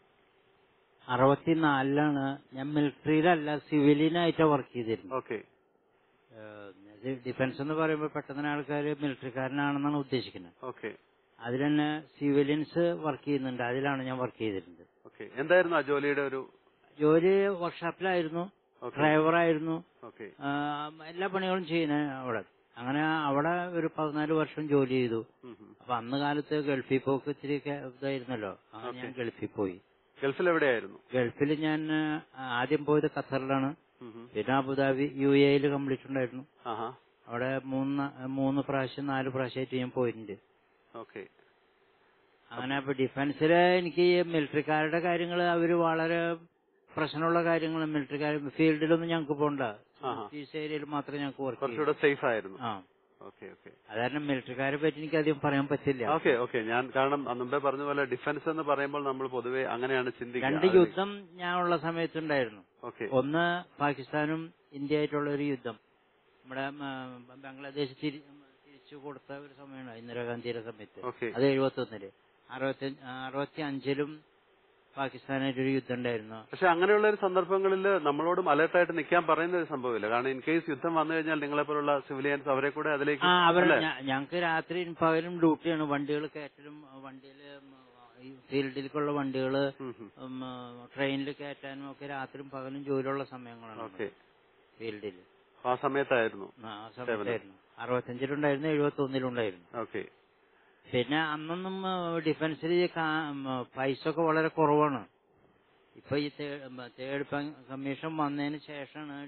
Speaker 4: അറുപത്തിനാലിലാണ് ഞാൻ മിലിറ്ററിയിലല്ല സിവിലിയനായിട്ടാണ് വർക്ക് ചെയ്തിരുന്നത്
Speaker 2: ഓക്കെ
Speaker 4: ഏഹ്, ഇത് ഡിഫൻസ് എന്ന് പറയുമ്പോൾ പെട്ടെന്ന് ആൾക്കാർ മിലിറ്ററിക്കാരനാണെന്നാണ് ഉദ്ദേശിക്കുന്നത്
Speaker 2: ഓക്കെ
Speaker 4: അതിൽ തന്നെ സിവിലിയൻസ് വർക്ക് ചെയ്യുന്നുണ്ട് അതിലാണ് ഞാൻ വർക്ക് ചെയ്തിരുന്നത്
Speaker 2: ഓക്കെ എന്തായിരുന്നു ആ ജോലിയുടെ ഒരു
Speaker 4: ജോലി വർക്ക്ഷോപ്പിലായിരുന്നു
Speaker 2: ഓക്കെ
Speaker 4: ഡ്രൈവറായിരുന്നു
Speaker 2: ഓക്കെ
Speaker 4: ആഹ്, എല്ലാ പണികളും ചെയ്യുന്നത് അവിടെ അങ്ങനെ അവിടെ ഒരു പതിനാല് വർഷം ജോലി ചെയ്തു അപ്പൊ അന്ന് കാലത്ത് ഗൾഫിൽ പോക്ക് ഇത്തിരി ഒക്കെ ഇതായിരുന്നല്ലോ അങ്ങനെ ഞാൻ
Speaker 2: Okay.
Speaker 4: ഗൾഫിൽ പോയി
Speaker 2: ഗൾഫിൽ എവിടെയായിരുന്നു
Speaker 4: ഗൾഫിൽ ഞാൻ ആഹ്, ആദ്യം പോയത് ഖത്തറിലാണ് പിന്നെ അബുദാബി യു എയിൽ കംപ്ലീറ്റ് ഉണ്ടായിരുന്നു
Speaker 2: ആഹാ
Speaker 4: അവിടെ മൂന്ന് മൂന്ന് പ്രാവശ്യം നാല് പ്രാവശ്യമായിട്ട് ഞാൻ പോയിട്ടുണ്ട്
Speaker 2: ഓക്കെ
Speaker 4: അങ്ങനെ ഇപ്പൊ ഡിഫൻസില് എനിക്ക് ഈ മിലിറ്ററിക്കാരുടെ കാര്യങ്ങൾ അവര് വളരെ പ്രശ്നമുള്ള കാര്യങ്ങൾ മിലിറ്ററിക്കാർ ഫീൽഡിലൊന്നും ഞങ്ങൾക്ക് പോണ്ട
Speaker 2: ആഹാ.
Speaker 4: ഈസ്റ്റ് ഏരിയയിൽ മാത്രമേ ഞങ്ങൾക്ക് വർക്ക്
Speaker 2: കുറച്ചുകൂടെ സേഫ് ആയിരുന്നു
Speaker 4: ആ
Speaker 2: ഓക്കെ ഓക്കെ
Speaker 4: അതാരണം മിലിറ്ററിക്കാരെ പറ്റി എനിക്ക് അധികം പറയാൻ പറ്റില്ല
Speaker 2: ഓക്കെ ഓക്കെ ഞാൻ കാരണം മുമ്പേ പറഞ്ഞ പോലെ ഡിഫൻസ് എന്ന് പറയുമ്പോൾ നമ്മൾ പൊതുവെ അങ്ങനെയാണ്
Speaker 4: രണ്ട്
Speaker 2: ചിന്തിക്കുക
Speaker 4: യുദ്ധം ഞാൻ ഉള്ള സമയത്തുണ്ടായിരുന്നു
Speaker 2: ഓക്കെ
Speaker 4: ഒന്ന് പാകിസ്ഥാനും ഇന്ത്യയായിട്ടുള്ള ഒരു യുദ്ധം നമ്മുടെ ഉം, ബംഗ്ലാദേശ് തിരി- തിരിച്ചു കൊടുത്ത ഒരു സമയമാണ് ഇന്ദിരാഗാന്ധിയുടെ സമയത്ത്
Speaker 2: ഓക്കെ
Speaker 4: അത് എഴുപത്തി ഒന്നില് അറുപത്തി അറുപത്തി അഞ്ചിലും പാകിസ്ഥാനായിട്ടൊരു യുദ്ധം ഉണ്ടായിരുന്നു
Speaker 2: പക്ഷെ അങ്ങനെയുള്ള ഒരു സന്ദർഭങ്ങളിൽ നമ്മളോടും അലേർട്ടായിട്ട് നിൽക്കാൻ പറയുന്ന ഒരു സംഭവമില്ല കാരണം ഇൻ കേസ് യുദ്ധം വന്നു കഴിഞ്ഞാൽ നിങ്ങളെ പോലുള്ള സിവിലിയൻസ് അവരെ കൂടെ അതിലേക്ക്
Speaker 4: ആ അവർ
Speaker 2: അല്ലേ?
Speaker 4: ഞങ്ങൾക്ക് രാത്രി പകലും ഡ്യൂട്ടിയാണ് വണ്ടികൾ കയറ്റലും വണ്ടിയിൽ ഫീൽഡിലേക്കുള്ള വണ്ടികൾ
Speaker 2: ഉം, ഉം.
Speaker 4: ട്രെയിനിൽ കയറ്റാനും ഒക്കെ രാത്രിയും പകലും ജോലിയുള്ള സമയങ്ങളാണ്
Speaker 2: ഓക്കെ
Speaker 4: ഫീൽഡിൽ
Speaker 2: അപ്പൊ ആ സമയത്തായിരുന്നു
Speaker 4: ആ സമയത്തായിരുന്നു അറുപത്തഞ്ചിലുണ്ടായിരുന്നു എഴുപത്തി ഒന്നിലുണ്ടായിരുന്നു
Speaker 2: ഓക്കെ
Speaker 4: പിന്നെ അന്നൊന്നും ഡിഫൻസിൽ പൈസ ഒക്കെ വളരെ കുറവാണ് ഇപ്പൊ ഈ തേർഡ് കമ്മീഷൻ വന്നതിന് ശേഷമാണ് കുറെ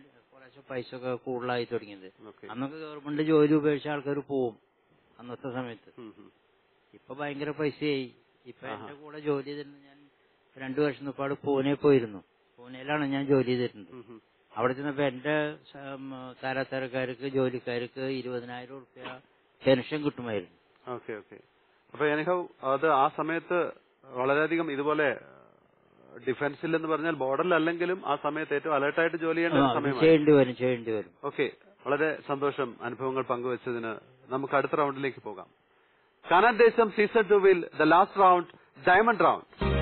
Speaker 4: പ്രാവശ്യം പൈസ ഒക്കെ കൂടുതലായി തുടങ്ങിയത്
Speaker 2: ഓക്കെ
Speaker 4: അന്നൊക്കെ ഗവൺമെന്റ് ജോലി ഉപേക്ഷിച്ച ആൾക്കാർ പോവും അന്നത്തെ സമയത്ത് ഇപ്പൊ ഭയങ്കര പൈസയായി ഇപ്പൊ എന്റെ കൂടെ ജോലി ചെയ്തിരുന്ന ഞാൻ രണ്ടു വർഷം മുപ്പാട് പൂനെ പോയിരുന്നു പൂനെയിലാണ് ഞാൻ ജോലി ചെയ്തിരുന്നത് അവിടെ ചെന്നപ്പോ എന്റെ താരാത്തരക്കാർക്ക് ജോലിക്കാർക്ക് ഇരുപതിനായിരം റുപ്യ പെൻഷൻ കിട്ടുമായിരുന്നു
Speaker 2: ഓക്കെ ഓക്കെ അപ്പൊ എനിക്കോ അത് ആ സമയത്ത് വളരെയധികം ഇതുപോലെ ഡിഫൻസിൽ എന്ന് പറഞ്ഞാൽ ബോർഡറിലല്ലെങ്കിലും ആ സമയത്ത് ഏറ്റവും അലേർട്ടായിട്ട് ജോലി ചെയ്യേണ്ട ഒരു
Speaker 4: ആ,
Speaker 2: സമയമാണ്
Speaker 4: ചെയ്യേണ്ടി വരും ചെയ്യേണ്ടി വരും
Speaker 2: ഓക്കെ വളരെ സന്തോഷം അനുഭവങ്ങൾ പങ്കുവച്ചതിന് നമുക്ക് അടുത്ത റൗണ്ടിലേക്ക് പോകാം കനൻ ദേശം സീസൺ ടുവിൽ the last round diamond round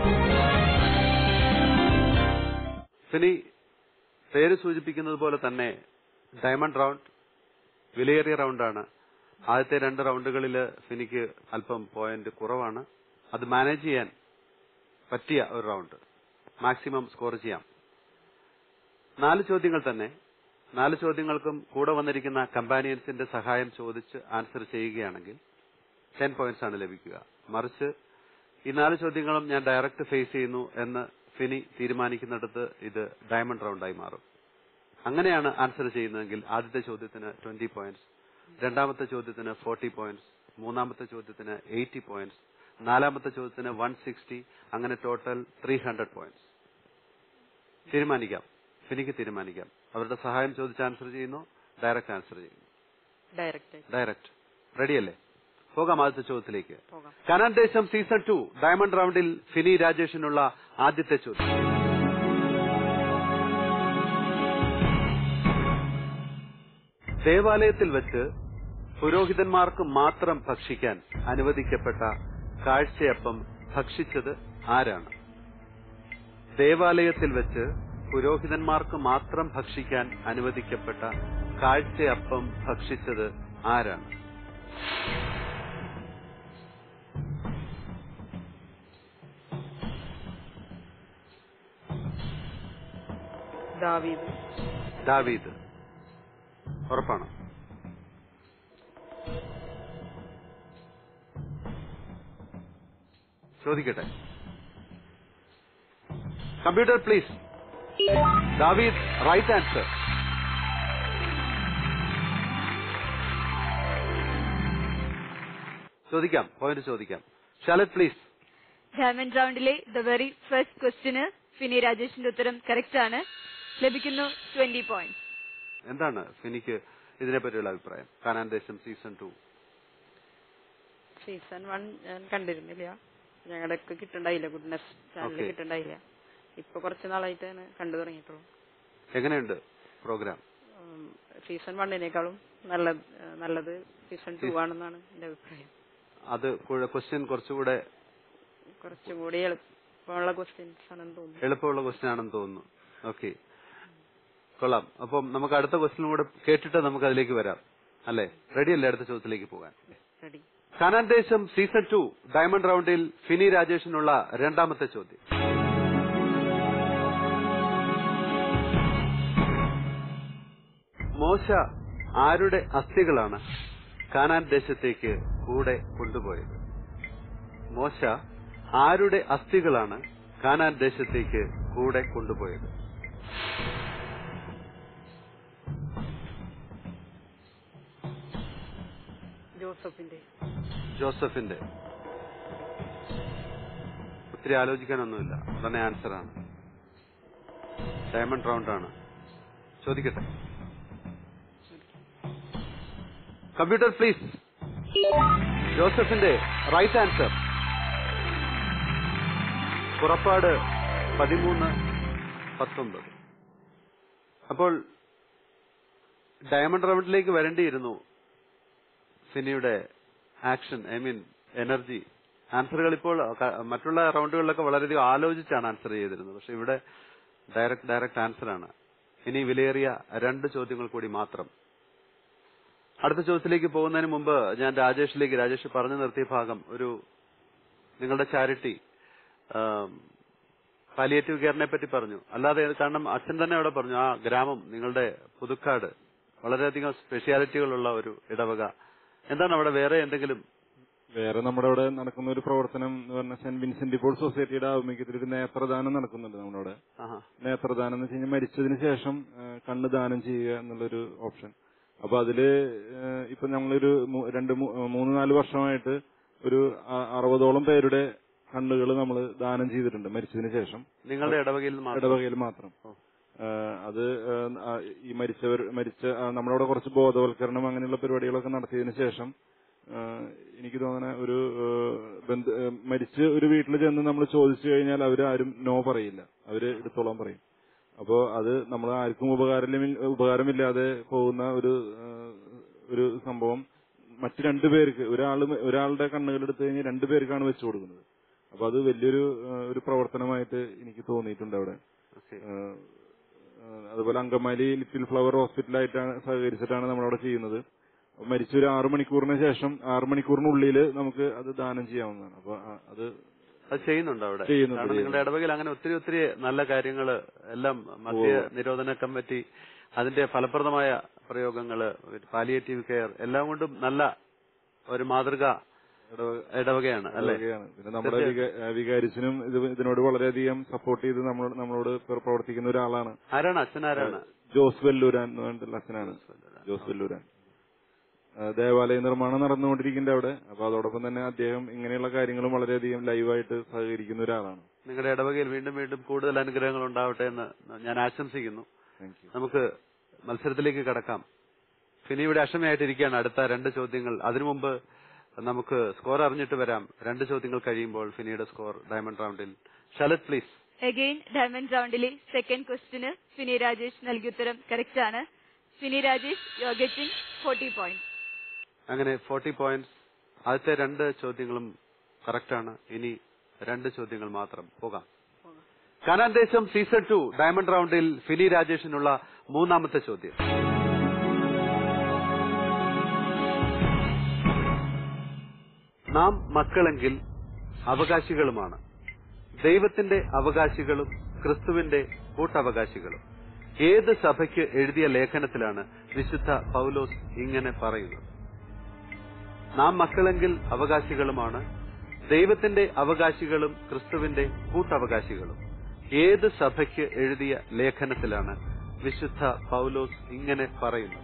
Speaker 2: Fini പേര് സൂചിപ്പിക്കുന്നത് പോലെ തന്നെ ഡയമണ്ട് റൗണ്ട് വിലയേറിയ റൗണ്ടാണ് ആദ്യത്തെ രണ്ട് റൗണ്ടുകളിൽ ഫിനിക്ക് അല്പം പോയിന്റ് കുറവാണ് അത് മാനേജ് ചെയ്യാൻ പറ്റിയ ഒരു റൗണ്ട് മാക്സിമം സ്കോർ ചെയ്യാം നാല് ചോദ്യങ്ങൾ തന്നെ നാല് ചോദ്യങ്ങൾക്കും കൂടെ വന്നിരിക്കുന്ന കമ്പാനിയൻസിന്റെ സഹായം ചോദിച്ച് ആൻസർ ചെയ്യുകയാണെങ്കിൽ ടെൻ പോയിന്റ്സ് ആണ് ലഭിക്കുക മറിച്ച് ഈ നാല് ചോദ്യങ്ങളും ഞാൻ ഡയറക്റ്റ് ഫേസ് ചെയ്യുന്നു എന്ന് ഫിനി തീരുമാനിക്കുന്നിടത്ത് ഇത് ഡയമണ്ട് റൗണ്ടായി മാറും അങ്ങനെയാണ് ആൻസർ ചെയ്യുന്നതെങ്കിൽ ആദ്യത്തെ ചോദ്യത്തിന് ട്വന്റി പോയിന്റ്സ് രണ്ടാമത്തെ ചോദ്യത്തിന് ഫോർട്ടി പോയിന്റ്സ് മൂന്നാമത്തെ ചോദ്യത്തിന് എയ്റ്റി പോയിന്റ്സ് നാലാമത്തെ ചോദ്യത്തിന് വൺ സിക്സ്റ്റി അങ്ങനെ ടോട്ടൽ ത്രീ ഹൺഡ്രഡ് പോയിന്റ്സ് തീരുമാനിക്കാം ഫിനിക്ക് തീരുമാനിക്കാം അവരുടെ സഹായം ചോദിച്ച് ആൻസർ ചെയ്യുന്നു ഡയറക്റ്റ് ആൻസർ ചെയ്യുന്നു
Speaker 3: ഡയറക്റ്റ്
Speaker 2: ഡയറക്റ്റ് റെഡിയല്ലേ പോകാം ആദ്യത്തെ ചോദ്യത്തിലേക്ക്
Speaker 3: പോകാം
Speaker 2: കനാൻ ദേശം സീസൺ ടു ഡയമണ്ട് റൗണ്ടിൽ ഫിനി രാജേഷിനുള്ള ആദ്യത്തെ ചോദ്യം ദേവാലയത്തിൽ വെച്ച് പുരോഹിതന്മാർക്ക് മാത്രം ഭക്ഷിക്കാൻ അനുവദിക്കപ്പെട്ട കാഴ്ചയപ്പം ഭക്ഷിച്ചത് ആരാണ് ദേവാലയത്തിൽ വെച്ച് പുരോഹിതന്മാർക്ക് മാത്രം ഭക്ഷിക്കാൻ അനുവദിക്കപ്പെട്ട കാഴ്ചയപ്പം ഭക്ഷിച്ചത് ആരാണ്
Speaker 3: ദാവീദ്
Speaker 2: ദാവീദ് ഉറപ്പാണ് ചോദിക്കട്ടെ computer please David right answer ചോദിക്കാം പോയിന്റ് ചോദിക്കാം ഷാലറ്റ് പ്ലീസ്
Speaker 1: ഡയമണ്ട് റൗണ്ടിലെ ദ വെരി ഫസ്റ്റ് ക്വസ്റ്റിന് ഫിനി രാജേഷിന്റെ ഉത്തരം കറക്റ്റ് ആണ് ലഭിക്കുന്നു ട്വന്റി പോയിന്റ്
Speaker 2: എന്താണ് ഫിനിക്ക് ഇതിനെപ്പറ്റിയുള്ള അഭിപ്രായം കാനാൻ ദേശം സീസൺ ടു
Speaker 3: സീസൺ വൺ ഞാൻ കണ്ടിരുന്നില്ല ഞങ്ങളുടെ ഒക്കെ കിട്ടണ്ടായില്ല ഗുഡ്നസ് ചാനലിൽ
Speaker 2: Okay.
Speaker 3: കിട്ടണ്ടായില്ല ഇപ്പൊ കുറച്ച് നാളായിട്ടാണ് കണ്ടു തുടങ്ങിയിട്ടുള്ളൂ
Speaker 2: എങ്ങനെയുണ്ട് പ്രോഗ്രാം
Speaker 3: സീസൺ വണ്ണിനേക്കാളും നല്ല നല്ലത് സീസൺ ടു ആണെന്നാണ് എന്റെ അഭിപ്രായം
Speaker 2: അത് ക്വസ്റ്റ്യൻ കുറച്ചുകൂടെ
Speaker 3: കുറച്ചും കൂടി എളുപ്പമുള്ള ക്വസ്റ്റ്യൻസ് ആണെന്ന് തോന്നുന്നു
Speaker 2: എളുപ്പമുള്ള ക്വസ്റ്റ്യൻ ആണെന്ന് തോന്നുന്നു ഓക്കെ കൊള്ളാം അപ്പം നമുക്ക് അടുത്ത ക്വസ്റ്റ്യൻ കൂടെ കേട്ടിട്ട് നമുക്ക് അതിലേക്ക് വരാം അല്ലേ റെഡി അല്ലേ അടുത്ത ചോദ്യത്തിലേക്ക് പോകാൻ
Speaker 3: റെഡി
Speaker 2: കാനാൻ ദേശം സീസൺ ടു ഡയമണ്ട് റൗണ്ടിൽ ഫിനി രാജേഷിനുള്ള രണ്ടാമത്തെ ചോദ്യം മോശ ആരുടെ അസ്ഥികളാണ് കാനാൻ ദേശത്തേക്ക് കൂടെ കൊണ്ടുപോയത് മോശ ആരുടെ അസ്ഥികളാണ് കാനാൻ ദേശത്തേക്ക് കൂടെ കൊണ്ടുപോയത്
Speaker 3: ജോസഫിന്റെ
Speaker 2: ജോസഫിന്റെ ഒത്തിരി ആലോചിക്കാനൊന്നുമില്ല ഉടനെ ആൻസർ ആണ് ഡയമണ്ട് റൗണ്ട് ആണ് ചോദിക്കട്ടെ കമ്പ്യൂട്ടർ പ്ലീസ് ജോസഫിന്റെ റൈറ്റ് ആൻസർ പുറപ്പാട് പതിമൂന്ന് പത്തൊമ്പത് അപ്പോൾ ഡയമണ്ട് റൗണ്ടിലേക്ക് വരേണ്ടിയിരുന്നു ഫിനിയുടെ ആക്ഷൻ ഐ മീൻ എനർജി ആൻസറുകൾ ഇപ്പോൾ ക- മറ്റുള്ള റൗണ്ടുകളിലൊക്കെ വളരെയധികം ആലോചിച്ചാണ് ആൻസർ ചെയ്തിരുന്നത് പക്ഷെ ഇവിടെ ഡയറക്റ്റ് ഡയറക്റ്റ് ആൻസർ ആണ് ഇനി വിലയേറിയ രണ്ട് ചോദ്യങ്ങൾ കൂടി മാത്രം അടുത്ത ചോദ്യത്തിലേക്ക് പോകുന്നതിന് മുമ്പ് ഞാൻ രാജേഷിലേക്ക് രാജേഷ് പറഞ്ഞു നിർത്തിയ ഭാഗം ഒരു നിങ്ങളുടെ ചാരിറ്റി പാലിയേറ്റീവ് കെയറിനെ പറ്റി പറഞ്ഞു അല്ലാതെ കാരണം അച്ഛൻ തന്നെ അവിടെ പറഞ്ഞു ആ ഗ്രാമം നിങ്ങളുടെ പുതുക്കാട് വളരെയധികം സ്പെഷ്യാലിറ്റികളുള്ള ഒരു ഇടവക എന്താണ് അവിടെ വേറെ എന്തെങ്കിലും
Speaker 5: വേറെ നമ്മുടെ അവിടെ നടക്കുന്ന ഒരു പ്രവർത്തനം എന്ന് പറഞ്ഞാൽ സെന്റ് വിൻസെന്റ് പോൾ സൊസൈറ്റിയുടെ ആഭിമുഖ്യത്തിൽ ഒരു നേത്രദാനം നടക്കുന്നുണ്ട് നമ്മുടെ അവിടെ
Speaker 2: ആഹാ.
Speaker 5: നേത്രദാനം എന്ന് വെച്ച് കഴിഞ്ഞാൽ മരിച്ചതിന് ശേഷം ആ, കണ്ണ് ദാനം ചെയ്യുക എന്നുള്ളൊരു ഓപ്ഷൻ അപ്പൊ അതില് ആ, ഇപ്പൊ നമ്മളൊരു മൂ- രണ്ട് മൂ- മൂന്ന് നാല് വർഷമായിട്ട് ഒരു അ- അറുപതോളം പേരുടെ കണ്ണുകൾ നമ്മൾ ദാനം ചെയ്തിട്ടുണ്ട് മരിച്ചതിന് ശേഷം
Speaker 2: നിങ്ങളുടെ ഇടവകയിൽ നിന്ന് മാത്രം
Speaker 5: ഇടവകയിൽ മാത്രം ആ, അത് ആ, ആ, ഈ മരിച്ചവർ മരിച്ച ആ, നമ്മളവിടെ കുറച്ച് ബോധവൽക്കരണം അങ്ങനെയുള്ള പരിപാടികളൊക്കെ നടത്തിയതിനു ശേഷം ആ, എനിക്ക് തോന്നുന്ന ഒരു ആ, ബന്ധു ആ, മരിച്ച് ഒരു വീട്ടിൽ ചെന്ന് നമ്മൾ ചോദിച്ചു കഴിഞ്ഞാൽ അവർ ആരും നോ പറയില്ല അവര് എടുത്തോളാൻ പറയും അപ്പോ അത് നമ്മൾ ആർക്കും ഉപകാരമില്ല ഉപകാരമില്ലാതെ പോകുന്ന ഒരു ആ, ഒരു സംഭവം മറ്റു രണ്ടു പേർക്ക് ഒരാള് ഒരാളുടെ കണ്ണുകൾ എടുത്തു കഴിഞ്ഞാൽ രണ്ടു പേർക്കാണ് വെച്ചു കൊടുക്കുന്നത് അപ്പൊ അത് വലിയൊരു ആ, ഒരു പ്രവർത്തനമായിട്ട് എനിക്ക് തോന്നിയിട്ടുണ്ട് അവിടെ
Speaker 2: ഓക്കെ.
Speaker 5: ആ, ആ, അതുപോലെ അങ്കമാലി ലിറ്റിൽ ഫ്ലവർ ഹോസ്പിറ്റലായിട്ടാണ് സഹകരിച്ചിട്ടാണ് നമ്മളവിടെ ചെയ്യുന്നത് അപ്പൊ മരിച്ച ഒരു ആറു മണിക്കൂറിന് ശേഷം ആറു മണിക്കൂറിനുള്ളിൽ നമുക്ക് അത് ദാനം ചെയ്യാവുന്നതാണ് അപ്പൊ ആ, അത്
Speaker 2: അത് ചെയ്യുന്നുണ്ട് അവിടെ
Speaker 5: ചെയ്യുന്നുണ്ട്,
Speaker 2: കാരണം നിങ്ങളുടെ ഇടവകയിൽ അങ്ങനെ ഒത്തിരി ഒത്തിരി നല്ല കാര്യങ്ങൾ എല്ലാം മദ്യ നിരോധന കമ്മിറ്റി അതിന്റെ ഫലപ്രദമായ പ്രയോഗങ്ങള് പാലിയേറ്റീവ് കെയർ എല്ലാം കൊണ്ടും നല്ല ഒരു മാതൃക ഇടവകയാണ് അല്ലെ
Speaker 5: ഇതൊക്കെയാണ്. പിന്നെ നമ്മുടെ വിക- ആ, വികാരിച്ചനും ഇത് ഇതിനോട് വളരെയധികം സപ്പോർട്ട് ചെയ്ത് നമ്മൾ നമ്മളോട് പ്ര- പ്രവർത്തിക്കുന്ന ഒരാളാണ്
Speaker 2: ആരാണ് അച്ഛൻ ആരാണ്
Speaker 5: ജോസ് വെല്ലൂരാൻ എന്ന് പറഞ്ഞിട്ടുള്ള അച്ഛനാണ് ജോസ് വെല്ലൂരാൻ ആ, ദേവാലയ നിർമ്മാണം നടന്നുകൊണ്ടിരിക്കുന്നുണ്ട് അവിടെ അപ്പൊ അതോടൊപ്പം തന്നെ അദ്ദേഹം ഇങ്ങനെയുള്ള കാര്യങ്ങളും വളരെയധികം ലൈവായിട്ട് സഹകരിക്കുന്ന ഒരാളാണ്
Speaker 2: നിങ്ങളുടെ ഇടവകയിൽ വീണ്ടും വീണ്ടും കൂടുതൽ അനുഗ്രഹങ്ങൾ ഉണ്ടാവട്ടെ എന്ന് ഞാൻ ആശംസിക്കുന്നു
Speaker 5: താങ്ക് യു
Speaker 2: നമുക്ക് മത്സരത്തിലേക്ക് കടക്കാം ഫിനി ഇവിടെ അക്ഷമയായിട്ടിരിക്കുകയാണ് അടുത്ത രണ്ട് ചോദ്യങ്ങൾ അതിനു മുമ്പ് നമുക്ക് സ്കോർ അറിഞ്ഞിട്ട് വരാം രണ്ട് ചോദ്യങ്ങൾ കഴിയുമ്പോൾ ഫിനിയുടെ സ്കോർ ഡയമണ്ട് റൗണ്ടിൽ ശരത് പ്ലീസ്
Speaker 1: അഗെയിൻ ഡയമണ്ട് റൗണ്ടിലെ സെക്കൻഡ് ക്വസ്റ്റിന് ഫിനി രാജേഷ് നൽകിയ ഉത്തരം കറക്റ്റ് ആണ് Fini Rajesh you are getting forty point
Speaker 2: അങ്ങനെ ഫോർട്ടി പോയിന്റ്സ് ആദ്യത്തെ രണ്ട് ചോദ്യങ്ങളും കറക്റ്റാണ് ഇനി രണ്ട് ചോദ്യങ്ങൾ മാത്രം പോകാം കനാൻ ദേശം സീസൺ ടു ഡയമണ്ട് റൗണ്ടിൽ ഫിനി രാജേഷിനുള്ള മൂന്നാമത്തെ ചോദ്യം നാം മക്കളെങ്കിൽ അവകാശികളുമാണ് ദൈവത്തിന്റെ അവകാശികളും ക്രിസ്തുവിന്റെ കൂട്ടവകാശികളും ഏത് സഭയ്ക്ക് എഴുതിയ ലേഖനത്തിലാണ് വിശുദ്ധ പൗലോസ് ഇങ്ങനെ പറയുന്നത് നാം മക്കളെങ്കിൽ അവകാശികളുമാണ് ദൈവത്തിന്റെ അവകാശികളും ക്രിസ്തുവിന്റെ കൂട്ടവകാശികളും ഏത് സഭയ്ക്ക് എഴുതിയ ലേഖനത്തിലാണ് വിശുദ്ധ പൗലോസ് ഇങ്ങനെ പറയുന്നത്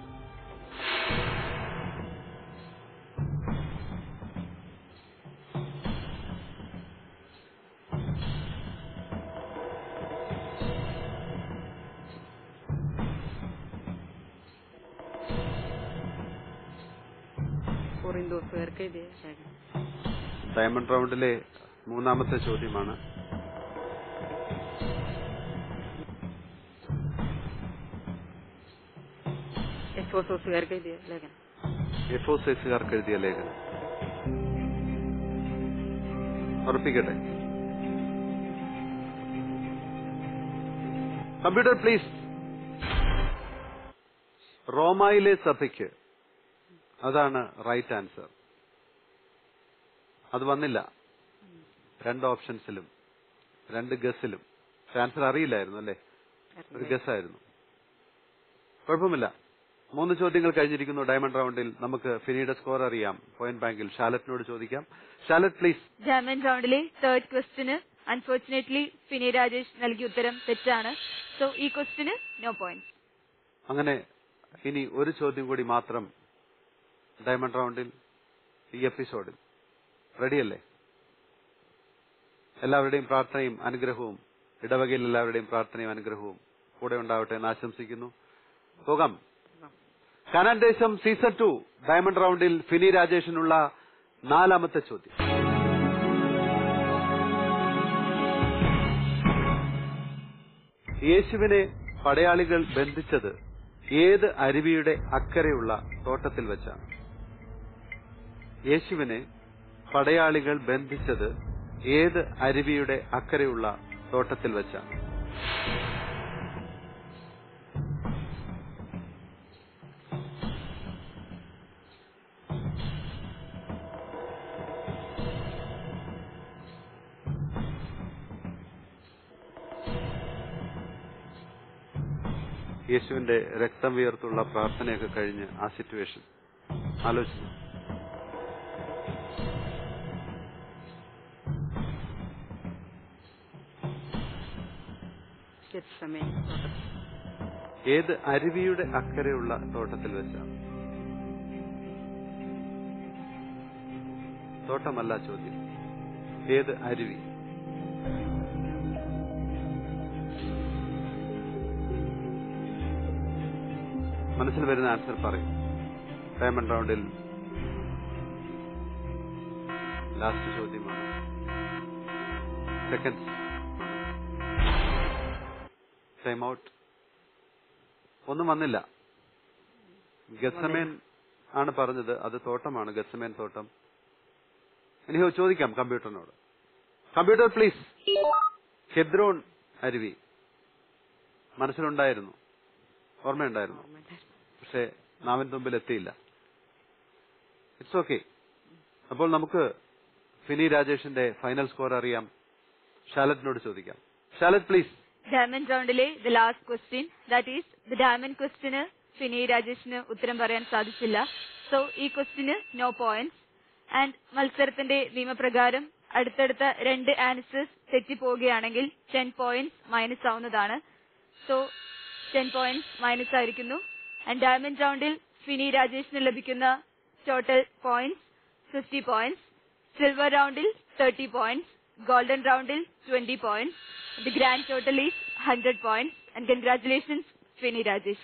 Speaker 3: കൊറിന്തോസുകാർക്ക് എഴുതിയ ലേഖനം
Speaker 2: ഡയമണ്ട് റൗണ്ടിലെ മൂന്നാമത്തെ ചോദ്യമാണ്
Speaker 3: എഫോസോസുകാർക്ക് എഴുതിയ ലേഖനം
Speaker 2: എഫോസൈസുകാർക്ക് എഴുതിയ ലേഖനം ഉറപ്പിക്കട്ടെ കമ്പ്യൂട്ടർ പ്ലീസ് റോമായിലെ സഭയ്ക്ക് അതാണ് റൈറ്റ് ആൻസർ അത് വന്നില്ല രണ്ട് ഓപ്ഷൻസിലും രണ്ട് ഗസിലും ആൻസർ അറിയില്ലായിരുന്നു അല്ലേ ഒരു ഗസ്സായിരുന്നു കുഴപ്പമില്ല മൂന്ന് ചോദ്യങ്ങൾ കഴിഞ്ഞിരിക്കുന്നു ഡയമണ്ട് റൗണ്ടിൽ നമുക്ക് ഫിനിയുടെ സ്കോർ അറിയാം പോയിന്റ് ബാങ്കിൽ ഷാലറ്റിനോട് ചോദിക്കാം ഷാലറ്റ് പ്ലീസ്
Speaker 1: ഡയമണ്ട് റൗണ്ടിലെ third question unfortunately Fini Rajesh നൽകിയ ഉത്തരം തെറ്റാണ് സോ ഈ ക്വസ്റ്റിന് നോ പോയിന്റ്
Speaker 2: അങ്ങനെ ഇനി ഒരു ചോദ്യം കൂടി മാത്രം ഡയമണ്ട് റൗണ്ടിൽ ഈ എപ്പിസോഡിൽ റെഡിയല്ലേ എല്ലാവരുടെയും പ്രാർത്ഥനയും അനുഗ്രഹവും ഇടവകയിൽ എല്ലാവരുടെയും പ്രാർത്ഥനയും അനുഗ്രഹവും കൂടെ ഉണ്ടാവട്ടെ എന്ന് ആശംസിക്കുന്നു പോകാം കനാൻ ദേശം സീസൺ ടു ഡയമണ്ട് റൗണ്ടിൽ ഫിനി രാജേഷിനുള്ള നാലാമത്തെ ചോദ്യം യേശുവിനെ പടയാളികൾ ബന്ധിച്ചത് ഏത് അരുവിയുടെ അക്കരെയുള്ള തോട്ടത്തിൽ വെച്ചാണ് യേശുവിനെ പടയാളികൾ ബന്ധിച്ചത് ഏത് അരുവിയുടെ അക്കരെയുള്ള തോട്ടത്തിൽ വെച്ചാണ് യേശുവിന്റെ രക്തം വിയർത്തുള്ള പ്രാർത്ഥനയൊക്കെ കഴിഞ്ഞ് ആ സിറ്റുവേഷൻ ആലോചിച്ചു
Speaker 3: ഗെത്സമേൻ തോട്ടത്തിൽ
Speaker 2: ഏത് അരുവിയുടെ അക്കരെയുള്ള തോട്ടത്തിൽ വെച്ചാണ് തോട്ടമല്ല ചോദ്യം ഏത് അരുവി മനസ്സിൽ വരുന്ന ആൻസർ പറയും ഡയമണ്ട് റൗണ്ടിൽ ലാസ്റ്റ് ചോദ്യമാണ് സെക്കൻഡ് ടൈം ഔട്ട് ഒന്നും വന്നില്ല ഗസമേൻ ആണ് പറഞ്ഞത് അത് തോട്ടമാണ് ഗസമേൻ തോട്ടം ഇനി ചോദിക്കാം കമ്പ്യൂട്ടറിനോട് കമ്പ്യൂട്ടർ പ്ലീസ് ഹെദ്രോൺ അരുവി മനസ്സിലുണ്ടായിരുന്നു ഓർമ്മയുണ്ടായിരുന്നു പക്ഷെ നാവിൻ തുമ്പിൽ എത്തിയില്ല ഇറ്റ്സ് ഓക്കെ അപ്പോൾ നമുക്ക് ഫിനി രാജേഷിന്റെ ഫൈനൽ സ്കോർ അറിയാം ഷാലറ്റിനോട് ചോദിക്കാം ഷാലറ്റ് പ്ലീസ്
Speaker 1: ഡയമണ്ട് റൗണ്ടിലെ the last question that is the diamond question Fini രാജേഷിന് ഉത്തരം പറയാൻ സാധിച്ചില്ല സോ ഈ ക്വസ്റ്റിന് നോ പോയിന്റ്സ് ആൻഡ് മത്സരത്തിന്റെ നിയമപ്രകാരം അടുത്തടുത്ത രണ്ട് ആൻസേഴ്സ് തെറ്റിപ്പോവുകയാണെങ്കിൽ ടെൻ പോയിന്റ്സ് മൈനസ് ആവുന്നതാണ് സോ ടെൻ പോയിന്റ്സ് മൈനസ് ആയിരിക്കുന്നു ആൻഡ് ഡയമണ്ട് റൗണ്ടിൽ ഫിനി രാജേഷിന് ലഭിക്കുന്ന total points fifty points silver റൗണ്ടിൽ തേർട്ടി പോയിന്റ്സ് ഗോൾഡൻ റൗണ്ടിൽ twenty points the grand total is hundred points and congratulations Fini Rajesh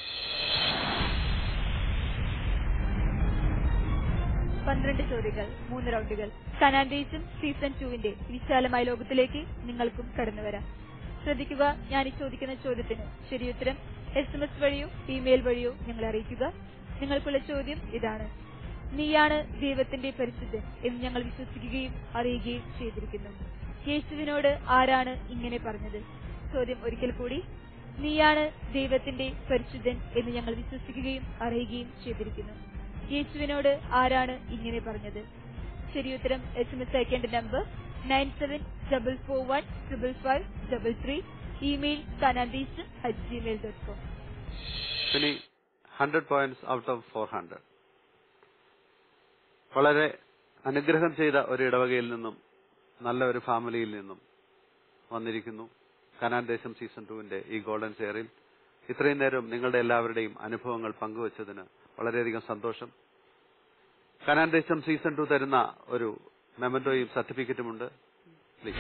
Speaker 1: പന്ത്രണ്ട് ചോദ്യങ്ങൾ മൂന്ന് റൗണ്ടുകൾ കനാൻഡേസും സീസൺ ടുവിന്റെ വിശാലമായ ലോകത്തിലേക്ക് നിങ്ങൾക്കും കടന്നുവരാം ശ്രദ്ധിക്കുക ഞാൻ ഈ ചോദിക്കുന്ന ചോദ്യത്തിന് ശരിയുത്തരം എസ് എം എസ് വഴിയോ ഇമെയിൽ വഴിയോ ഞങ്ങളെ അറിയിക്കുക നിങ്ങൾക്കുള്ള ചോദ്യം ഇതാണ് നീയാണ് ദൈവത്തിന്റെ പരിശുദ്ധൻ എന്ന് ഞങ്ങൾ വിശ്വസിക്കുകയും അറിയുകയും ചെയ്തിരിക്കുന്നു യേശുവിനോട് ആരാണ് ഇങ്ങനെ പറഞ്ഞത് ചോദ്യം ഒരിക്കൽ കൂടി നീയാണ് ദൈവത്തിന്റെ പരിശുദ്ധൻ എന്ന് ഞങ്ങൾ വിശ്വസിക്കുകയും അറിയുകയും ചെയ്തിരിക്കുന്നു യേശുവിനോട് ആരാണ് ഇങ്ങനെ പറഞ്ഞത് ശരിയുത്തരം എസ് എം എസ് അയക്കേണ്ട number nine seven double four one triple five double three email കനാൻഡീസ് അറ്റ് ജിമെയിൽ ഡോട്ട് കോം
Speaker 2: ഇനി hundred points out of four hundred വളരെ അനുഗ്രഹം ചെയ്ത ഒരു ഇടവകയിൽ നിന്നും നല്ല ഒരു ഫാമിലിയിൽ നിന്നും വന്നിരിക്കുന്നു കനാൻ ദേശം സീസൺ ടുവിന്റെ ഈ ഗോൾഡൻ ചെയറിൽ ഇത്രയും നേരം നിങ്ങളുടെ എല്ലാവരുടെയും അനുഭവങ്ങൾ പങ്കുവച്ചതിന് വളരെയധികം സന്തോഷം കനാൻ ദേശം സീസൺ ടു തരുന്ന ഒരു മെമന്റോയും സർട്ടിഫിക്കറ്റും ഉണ്ട് പ്ലീസ്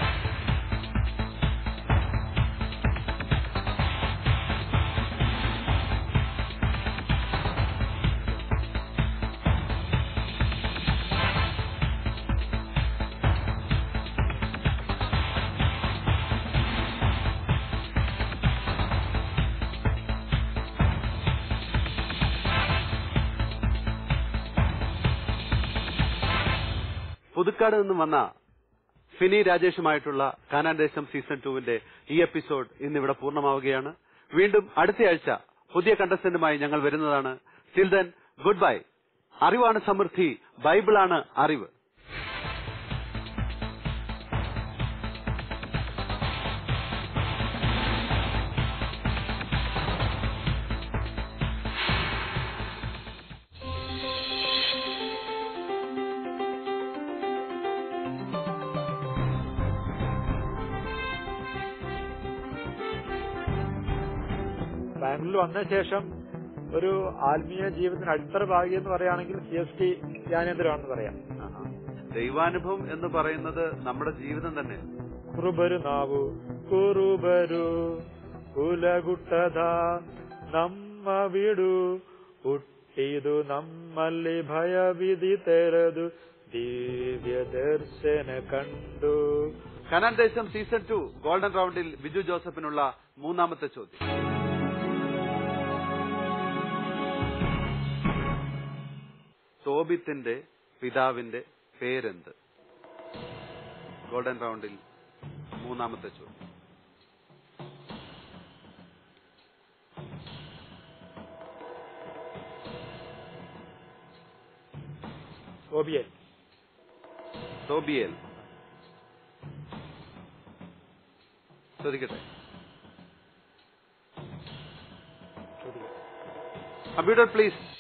Speaker 2: പുതുക്കാട് നിന്നും വന്ന ഫിനി രാജേഷുമായിട്ടുള്ള കാനാൻ ദേശം സീസൺ ടുവിന്റെ ഈ എപ്പിസോഡ് ഇന്നിവിടെ പൂർണ്ണമാവുകയാണ് വീണ്ടും അടുത്തയാഴ്ച പുതിയ കണ്ടസ്റ്റന്റുമായി ഞങ്ങൾ വരുന്നതാണ് ടിൽ ദെൻ ഗുഡ് ബൈ അറിവാണ് സമൃദ്ധി ബൈബിളാണ് അറിവ്
Speaker 8: ബാംഗ്ലൂർ വന്ന ശേഷം ഒരു ആത്മീയ ജീവിതത്തിന് അടിത്തറ ഭാഗി എന്ന് പറയുകയാണെങ്കിൽ സി എസ് ടി ജ്ഞാനേന്ദ്രമാണെന്ന് പറയാം
Speaker 2: ദൈവാനുഭവം എന്ന് പറയുന്നത് നമ്മുടെ ജീവിതം തന്നെ
Speaker 8: കുറുബരു നാവു കുറുബരു കുലಗುಟ್ಟದ ನಮ್ಮ ಬಿಡು ಹುಟ್ಟಿದು ನಮ್ಮಲ್ಲಿ ಭಯವಿಧಿ ತೆರೆದು ದಿವ್ಯ ದರ್ಶನ ಕಂಡು
Speaker 2: കനാൻ ദേശം സീസൺ ടു ഗോൾഡൻ റൗണ്ടിൽ ബിജു ജോസഫിനുള്ള മൂന്നാമത്തെ ചോദ്യം തോബിത്തിന്റെ പിതാവിന്റെ പേരെന്ത് ഗോൾഡൻ റൗണ്ടിൽ മൂന്നാമത്തെ ചോദ്യം
Speaker 8: ഓബിയൽ
Speaker 2: തോബിയേൽ ചോദിക്കട്ടെ കമ്പ്യൂട്ടർ പ്ലീസ്